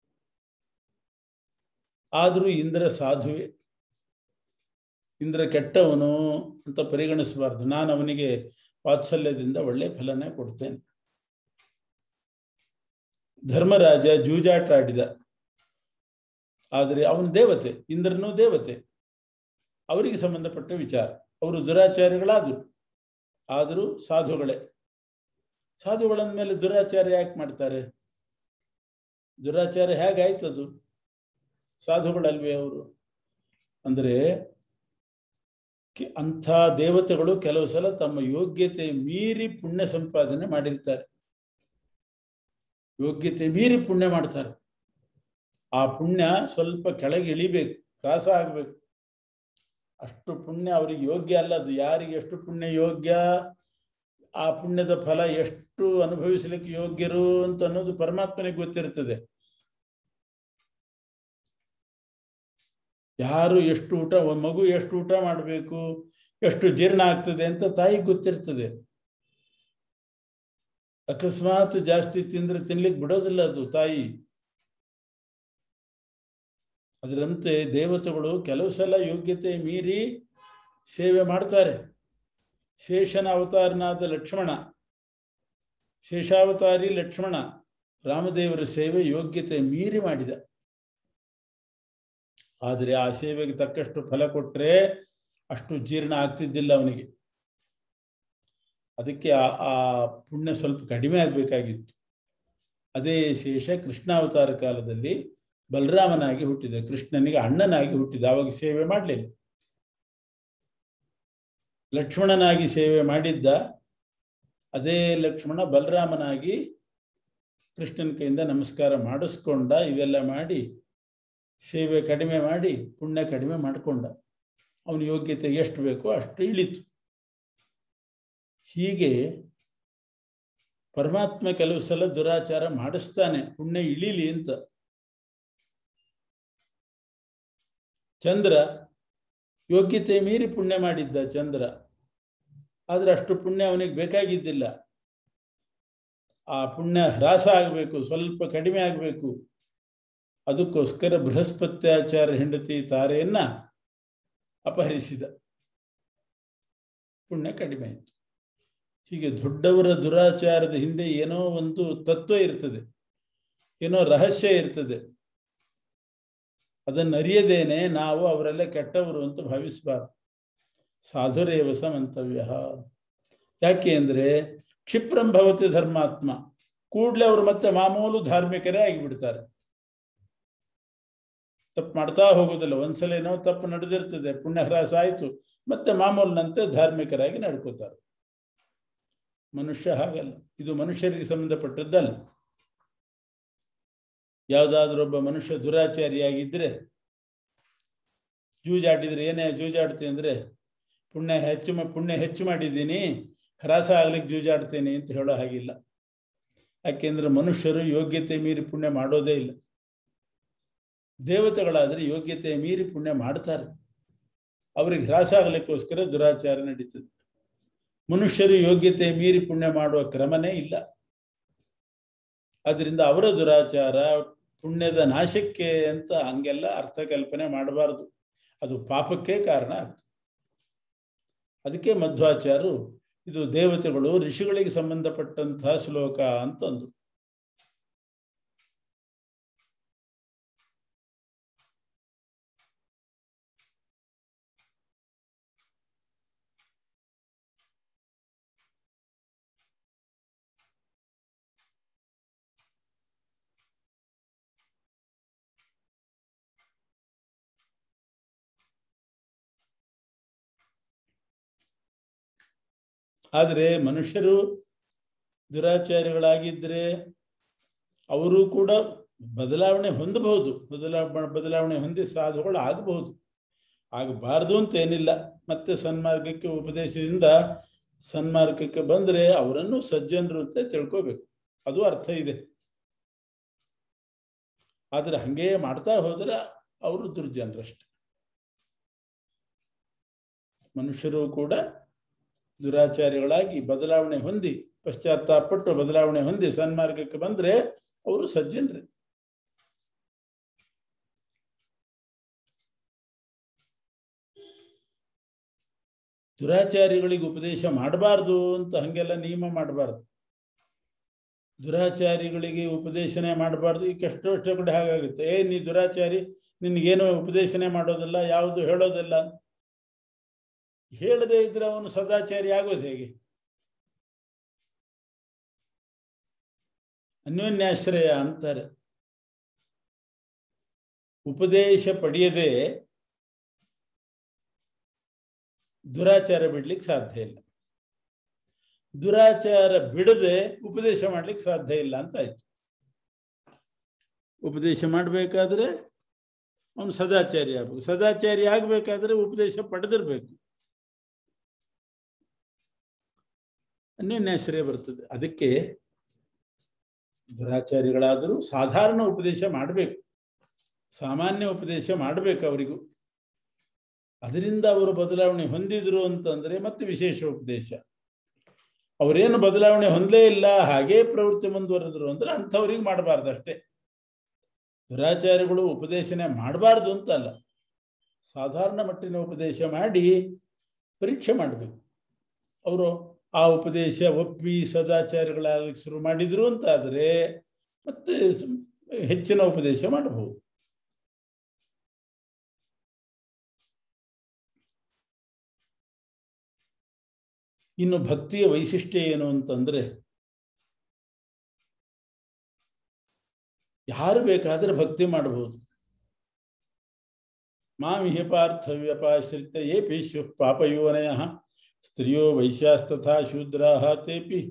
ಆದರೂ ಇಂದ್ರ ಸಾಧುವೆ ಇಂದ್ರ ಕೆಟ್ಟವನು ಅಂತ ಪರಿಗಣಿಸಬಾರ್ದು ನಾನು ಅವನಿಗೆ ವಾತ್ಸಲ್ಯದಿಂದ ಒಳ್ಳೆ ಫಲನೇ ಕೊಡ್ತೇನೆ ಧರ್ಮರಾಜ ಜೂಜಾಟ ಆಡಿದ ಆದರೆ ಅವನು ದೇವತೆ ಇಂದ್ರನೂ ದೇವತೆ ಅವರಿಗೆ ಸಂಬಂಧಪಟ್ಟ ವಿಚಾರ ಅವರು ದುರಾಚಾರಿಗಳಾದರು ಆದರೂ ಸಾಧುಗಳೇ ಸಾಧುಗಳಂದ ಮೇಲೆ ದುರಾಚಾರ ಯಾಕೆ ಮಾಡ್ತಾರೆ ದುರಾಚಾರ ಹೇಗಾಯ್ತದು ಸಾಧುಗಳಲ್ವೇ ಅವರು ಅಂದರೆ ಅಂಥ ದೇವತೆಗಳು ಕೆಲವು ಸಲ ತಮ್ಮ ಯೋಗ್ಯತೆ ಮೀರಿ ಪುಣ್ಯ ಸಂಪಾದನೆ ಮಾಡಿರ್ತಾರೆ ಯೋಗ್ಯತೆ ಮೀರಿ ಪುಣ್ಯ ಮಾಡ್ತಾರೆ ಆ ಪುಣ್ಯ ಸ್ವಲ್ಪ ಕೆಳಗೆ ಇಳಿಬೇಕು ಕಾಸ ಆಗ್ಬೇಕು ಅಷ್ಟು ಪುಣ್ಯ ಅವ್ರಿಗೆ ಯೋಗ್ಯ ಅಲ್ಲ ಅದು ಯಾರಿಗೆ ಎಷ್ಟು ಪುಣ್ಯ ಯೋಗ್ಯ ಆ ಪುಣ್ಯದ ಫಲ ಎಷ್ಟು ಅನುಭವಿಸಲಿಕ್ಕೆ ಯೋಗ್ಯರು ಅಂತ ಅನ್ನೋದು ಪರಮಾತ್ಮನಿಗೆ ಗೊತ್ತಿರ್ತದೆ ಯಾರು ಎಷ್ಟು ಊಟ ಮಗು ಎಷ್ಟು ಊಟ ಮಾಡಬೇಕು ಎಷ್ಟು ಜೀರ್ಣ ಆಗ್ತದೆ ಅಂತ ತಾಯಿಗೆ ಗೊತ್ತಿರ್ತದೆ ಅಕಸ್ಮಾತ್ ಜಾಸ್ತಿ ತಿಂದ್ರೆ ತಿನ್ಲಿಕ್ಕೆ ಬಿಡೋದಿಲ್ಲ ಅದು ತಾಯಿ ಅದರಂತೆ ದೇವತೆಗಳು ಕೆಲವು ಸಲ ಯೋಗ್ಯತೆ ಮೀರಿ ಸೇವೆ ಮಾಡ್ತಾರೆ ಶೇಷನ ಅವತಾರನಾದ ಲಕ್ಷ್ಮಣ ಶೇಷಾವತಾರಿ ಲಕ್ಷ್ಮಣ ರಾಮದೇವರ ಸೇವೆ ಯೋಗ್ಯತೆ ಮೀರಿ ಮಾಡಿದ ಆದರೆ ಆ ಸೇವೆಗೆ ತಕ್ಕಷ್ಟು ಫಲ ಕೊಟ್ಟರೆ ಅಷ್ಟು ಜೀರ್ಣ ಆಗ್ತಿದ್ದಿಲ್ಲ ಅವನಿಗೆ ಅದಕ್ಕೆ ಆ ಆ ಪುಣ್ಯ ಸ್ವಲ್ಪ ಕಡಿಮೆ ಆಗಬೇಕಾಗಿತ್ತು ಅದೇ ಶೇಷ ಕೃಷ್ಣಾವತಾರ ಕಾಲದಲ್ಲಿ ಬಲರಾಮನಾಗಿ ಹುಟ್ಟಿದ ಕೃಷ್ಣನಿಗೆ ಅಣ್ಣನಾಗಿ ಹುಟ್ಟಿದ ಅವಾಗ ಸೇವೆ ಮಾಡಲಿಲ್ಲ ಲಕ್ಷ್ಮಣನಾಗಿ ಸೇವೆ ಮಾಡಿದ್ದ ಅದೇ ಲಕ್ಷ್ಮಣ ಬಲರಾಮನಾಗಿ ಕೃಷ್ಣನ ಕೈಯಿಂದ ನಮಸ್ಕಾರ ಮಾಡಿಸ್ಕೊಂಡ ಇವೆಲ್ಲ ಮಾಡಿ ಸೇವೆ ಕಡಿಮೆ ಮಾಡಿ ಪುಣ್ಯ ಕಡಿಮೆ ಮಾಡಿಕೊಂಡ ಅವನ ಯೋಗ್ಯತೆ ಎಷ್ಟು ಬೇಕೋ ಅಷ್ಟು ಇಳಿತು ಹೀಗೆ ಪರಮಾತ್ಮ ಕೆಲವು ಸಲ ದುರಾಚಾರ ಮಾಡಿಸ್ತಾನೆ ಪುಣ್ಯ ಇಳಿಲಿ ಅಂತ ಚಂದ್ರ ಯೋಗ್ಯತೆ ಮೀರಿ ಪುಣ್ಯ ಮಾಡಿದ್ದ ಚಂದ್ರ ಆದರೆ ಅಷ್ಟು ಪುಣ್ಯ ಅವನಿಗೆ ಬೇಕಾಗಿದ್ದಿಲ್ಲ ಆ ಪುಣ್ಯ ಹ್ರಾಸ ಆಗಬೇಕು ಸ್ವಲ್ಪ ಕಡಿಮೆ ಆಗಬೇಕು ಅದಕ್ಕೋಸ್ಕರ ಬೃಹಸ್ಪತ್ಯಾಚಾರ ಹೆಂಡತಿ ತಾರೆಯನ್ನ ಅಪಹರಿಸಿದ ಪುಣ್ಯ ಕಡಿಮೆ ಆಯಿತು ಹೀಗೆ ದೊಡ್ಡವರ ದುರಾಚಾರದ ಹಿಂದೆ ಏನೋ ಒಂದು ತತ್ವ ಇರ್ತದೆ ಏನೋ ರಹಸ್ಯ ಇರ್ತದೆ ಅದನ್ನು ಅರಿಯದೇನೆ ನಾವು ಅವರೆಲ್ಲ ಕೆಟ್ಟವರು ಅಂತ ಭಾವಿಸಬಾರ್ದು ಸಾಧುರೇವ ಸಮಂತವ್ಯ ಯಾಕೆ ಅಂದರೆ ಕ್ಷಿಪ್ರಂ ಭವತಿ ಧರ್ಮಾತ್ಮ ಕೂಡಲೇ ಅವರು ಮತ್ತೆ ಮಾಮೂಲು ಧಾರ್ಮಿಕರೇ ಆಗಿಬಿಡ್ತಾರೆ ತಪ್ಪು ಮಾಡ್ತಾ ಹೋಗೋದಿಲ್ಲ ಒಂದ್ಸಲ ಏನೋ ತಪ್ಪು ನಡೆದಿರ್ತದೆ ಪುಣ್ಯಹ್ರಾಸ ಆಯಿತು ಮತ್ತೆ ಮಾಮೂಲಿನಂತೆ ಧಾರ್ಮಿಕರಾಗಿ ನಡ್ಕೋತಾರೆ ಮನುಷ್ಯ ಹಾಗಲ್ಲ ಇದು ಮನುಷ್ಯರಿಗೆ ಸಂಬಂಧಪಟ್ಟದ್ದಲ್ಲ ಯಾವುದಾದ್ರೂ ಒಬ್ಬ ಮನುಷ್ಯ ದುರಾಚಾರಿಯಾಗಿದ್ದರೆ ಜೂಜಾಡಿದ್ರೆ ಏನೇ ಜೂಜಾಡ್ತೀನಿ ಅಂದರೆ ಪುಣ್ಯ ಹೆಚ್ಚು ಪುಣ್ಯ ಹೆಚ್ಚು ಮಾಡಿದ್ದೀನಿ ಹ್ರಾಸ ಆಗ್ಲಿಕ್ಕೆ ಜೂಜಾಡ್ತೇನೆ ಅಂತ ಹೇಳೋ ಹಾಗಿಲ್ಲ ಯಾಕೆಂದ್ರೆ ಮನುಷ್ಯರು ಯೋಗ್ಯತೆ ಮೀರಿ ಪುಣ್ಯ ಮಾಡೋದೇ ಇಲ್ಲ ದೇವತೆಗಳಾದರೆ ಯೋಗ್ಯತೆ ಮೀರಿ ಪುಣ್ಯ ಮಾಡ್ತಾರೆ ಅವರಿಗೆ ಹ್ರಾಸ ಆಗ್ಲಿಕ್ಕೋಸ್ಕರ ದುರಾಚಾರ ನಡೀತದೆ ಮನುಷ್ಯರು ಯೋಗ್ಯತೆ ಮೀರಿ ಪುಣ್ಯ ಮಾಡುವ ಕ್ರಮನೇ ಇಲ್ಲ ಅದರಿಂದ ಅವರ ದುರಾಚಾರ ಪುಣ್ಯದ ನಾಶಕ್ಕೆ ಅಂತ ಹಂಗೆಲ್ಲ ಅರ್ಥಕಲ್ಪನೆ ಮಾಡಬಾರ್ದು ಅದು ಪಾಪಕ್ಕೆ ಕಾರಣ ಆಗ್ತದೆ ಅದಕ್ಕೆ ಮಧ್ವಾಚಾರ್ಯರು ಇದು ದೇವತೆಗಳು ಋಷಿಗಳಿಗೆ ಸಂಬಂಧಪಟ್ಟಂತಹ ಶ್ಲೋಕ ಅಂತ ಅಂದು ಆದರೆ ಮನುಷ್ಯರು ದುರಾಚಾರಿಗಳಾಗಿದ್ದರೆ ಅವರು ಕೂಡ ಬದಲಾವಣೆ ಹೊಂದಬಹುದು ಬದಲಾ ಬದಲಾವಣೆ ಹೊಂದಿ ಸಾಧುಗಳು ಆಗಬಹುದು ಆಗಬಾರ್ದು ಅಂತ ಏನಿಲ್ಲ ಮತ್ತೆ ಸನ್ಮಾರ್ಗಕ್ಕೆ ಉಪದೇಶದಿಂದ ಸನ್ಮಾರ್ಗಕ್ಕೆ ಬಂದರೆ ಅವರನ್ನು ಸಜ್ಜನರು ಅಂತ ತಿಳ್ಕೋಬೇಕು ಅದು ಅರ್ಥ ಇದೆ ಆದರೆ ಹಂಗೆ ಮಾಡ್ತಾ ಹೋದರೆ ಅವರು ದುರ್ಜನರಷ್ಟೆ ಮನುಷ್ಯರು ಕೂಡ ದುರಾಚಾರಿಗಳಾಗಿ ಬದಲಾವಣೆ ಹೊಂದಿ ಪಶ್ಚಾತ್ತಾಪಟ್ಟು ಬದಲಾವಣೆ ಹೊಂದಿ ಸನ್ಮಾರ್ಗಕ್ಕೆ ಬಂದರೆ ಅವರು ಸಜ್ಜನರೇ ದುರಾಚಾರಿಗಳಿಗೆ ಉಪದೇಶ ಮಾಡಬಾರ್ದು ಅಂತ ಹಂಗೆಲ್ಲ ನಿಯಮ ಮಾಡಬಾರ್ದು ದುರಾಚಾರಿಗಳಿಗೆ ಉಪದೇಶನೆ ಮಾಡಬಾರ್ದು ಈಗ ಎಷ್ಟೋ ಎಷ್ಟೋ ಕಡೆ ಹಾಗಾಗುತ್ತೆ ಏ ನೀ ದುರಾಚಾರಿ ನಿನಗೇನು ಉಪದೇಶನೆ ಮಾಡೋದಿಲ್ಲ ಯಾವುದು ಹೇಳೋದಿಲ್ಲ ಹೇಳದೇ ಇದ್ರೆ ಅವನು ಸದಾಚಾರಿ ಆಗೋದು ಹೇಗೆ ಅನ್ಯೋನ್ಯಾಶ್ರಯ ಅಂತಾರೆ ಉಪದೇಶ ಪಡೆಯದೆ ದುರಾಚಾರ ಬಿಡ್ಲಿಕ್ಕೆ ಸಾಧ್ಯ ಇಲ್ಲ ದುರಾಚಾರ ಬಿಡದೆ ಉಪದೇಶ ಮಾಡ್ಲಿಕ್ಕೆ ಸಾಧ್ಯ ಇಲ್ಲ ಅಂತ ಆಯ್ತು ಉಪದೇಶ ಮಾಡಬೇಕಾದ್ರೆ ಅವನು ಸದಾಚಾರಿ ಆಗ್ಬೇಕು ಸದಾಚಾರಿ ಆಗ್ಬೇಕಾದ್ರೆ ಉಪದೇಶ ಪಡೆದಿರ್ಬೇಕು ಅನ್ಯೋನ್ಯಾಶ್ರಯ ಬರ್ತದೆ ಅದಕ್ಕೆ ದುರಾಚಾರಿಗಳಾದರೂ ಸಾಧಾರಣ ಉಪದೇಶ ಮಾಡಬೇಕು ಸಾಮಾನ್ಯ ಉಪದೇಶ ಮಾಡಬೇಕು ಅವರಿಗೂ ಅದರಿಂದ ಅವರು ಬದಲಾವಣೆ ಹೊಂದಿದ್ರು ಅಂತಂದ್ರೆ ಮತ್ತೆ ವಿಶೇಷ ಉಪದೇಶ ಅವರೇನು ಬದಲಾವಣೆ ಹೊಂದಲೇ ಇಲ್ಲ ಹಾಗೇ ಪ್ರವೃತ್ತಿ ಮುಂದುವರೆದ್ರು ಅಂದ್ರೆ ಅಂಥವ್ರಿಗೆ ಮಾಡಬಾರ್ದು ಅಷ್ಟೇ ದುರಾಚಾರಿಗಳು ಉಪದೇಶನೆ ಮಾಡಬಾರ್ದು ಅಂತ ಅಲ್ಲ ಸಾಧಾರಣ ಮಟ್ಟಿನ ಉಪದೇಶ ಮಾಡಿ ಪರೀಕ್ಷೆ ಮಾಡಬೇಕು ಅವರು ಆ ಉಪದೇಶ ಒಪ್ಪಿ ಸದಾಚಾರಗಳಾಗಲಿಕ್ಕೆ ಶುರು ಮಾಡಿದ್ರು ಅಂತ ಆದರೆ ಮತ್ತೆ ಸ್- ಹೆಚ್ಚಿನ ಉಪದೇಶ ಮಾಡಬಹುದು ಇನ್ನು ಭಕ್ತಿಯ ವೈಶಿಷ್ಟ್ಯ ಏನು ಅಂತಂದ್ರೆ ಯಾರು ಬೇಕಾದ್ರೆ ಭಕ್ತಿ ಮಾಡಬಹುದು ಮಾಮಿಹ ಪಾರ್ಥ ವ್ಯಪಾಶ್ರಿತ ಯೇ ಪಿಶ್ಯು ಪಾಪಯೋನಯ ಸ್ತ್ರಿಯೋ ವೈಶ್ಯಾಸ್ತಥಾ ಶೂದ್ರಾಹ ತೇಪಿ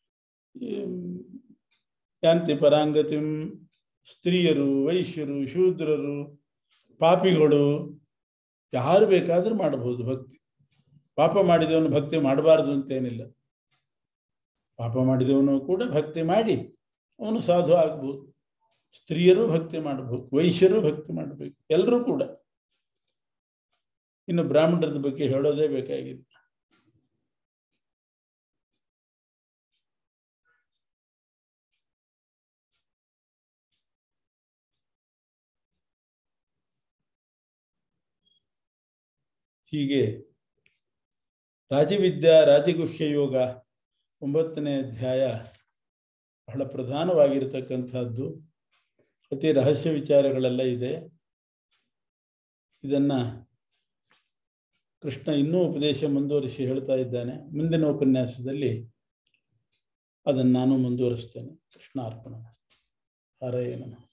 ಯಾಂತಿ ಪರಾಂಗತಿಂ ಸ್ತ್ರೀಯರು ವೈಶ್ಯರು ಶೂದ್ರರು ಪಾಪಿಗಳು ಯಾರು ಬೇಕಾದ್ರೂ ಮಾಡಬಹುದು ಭಕ್ತಿ ಪಾಪ ಮಾಡಿದವನು ಭಕ್ತಿ ಮಾಡಬಾರದು ಅಂತೇನಿಲ್ಲ ಪಾಪ ಮಾಡಿದವನು ಕೂಡ ಭಕ್ತಿ ಮಾಡಿ ಅವನು ಸಾಧು ಆಗ್ಬೋದು ಸ್ತ್ರೀಯರು ಭಕ್ತಿ ಮಾಡಬಹುದು ವೈಶ್ಯರು ಭಕ್ತಿ ಮಾಡಬೇಕು ಎಲ್ಲರೂ ಕೂಡ ಇನ್ನು ಬ್ರಾಹ್ಮಣರದ ಬಗ್ಗೆ ಹೇಳೋದೇ ಬೇಕಾಗಿಲ್ಲ ಹೀಗೆ ರಾಜವಿದ್ಯಾ ರಾಜಗುಹ್ಯ ಯೋಗ ಒಂಬತ್ತನೇ ಅಧ್ಯಾಯ ಬಹಳ ಪ್ರಧಾನವಾಗಿರತಕ್ಕಂಥದ್ದು ಅತಿ ರಹಸ್ಯ ವಿಚಾರಗಳೆಲ್ಲ ಇದೆ ಇದನ್ನ ಕೃಷ್ಣ ಇನ್ನೂ ಉಪದೇಶ ಮುಂದುವರಿಸಿ ಹೇಳ್ತಾ ಇದ್ದಾನೆ ಮುಂದಿನ ಉಪನ್ಯಾಸದಲ್ಲಿ ಅದನ್ನು ನಾನು ಮುಂದುವರಿಸ್ತೇನೆ ಕೃಷ್ಣ ಅರ್ಪಣ ಹರೇ ನಮಃ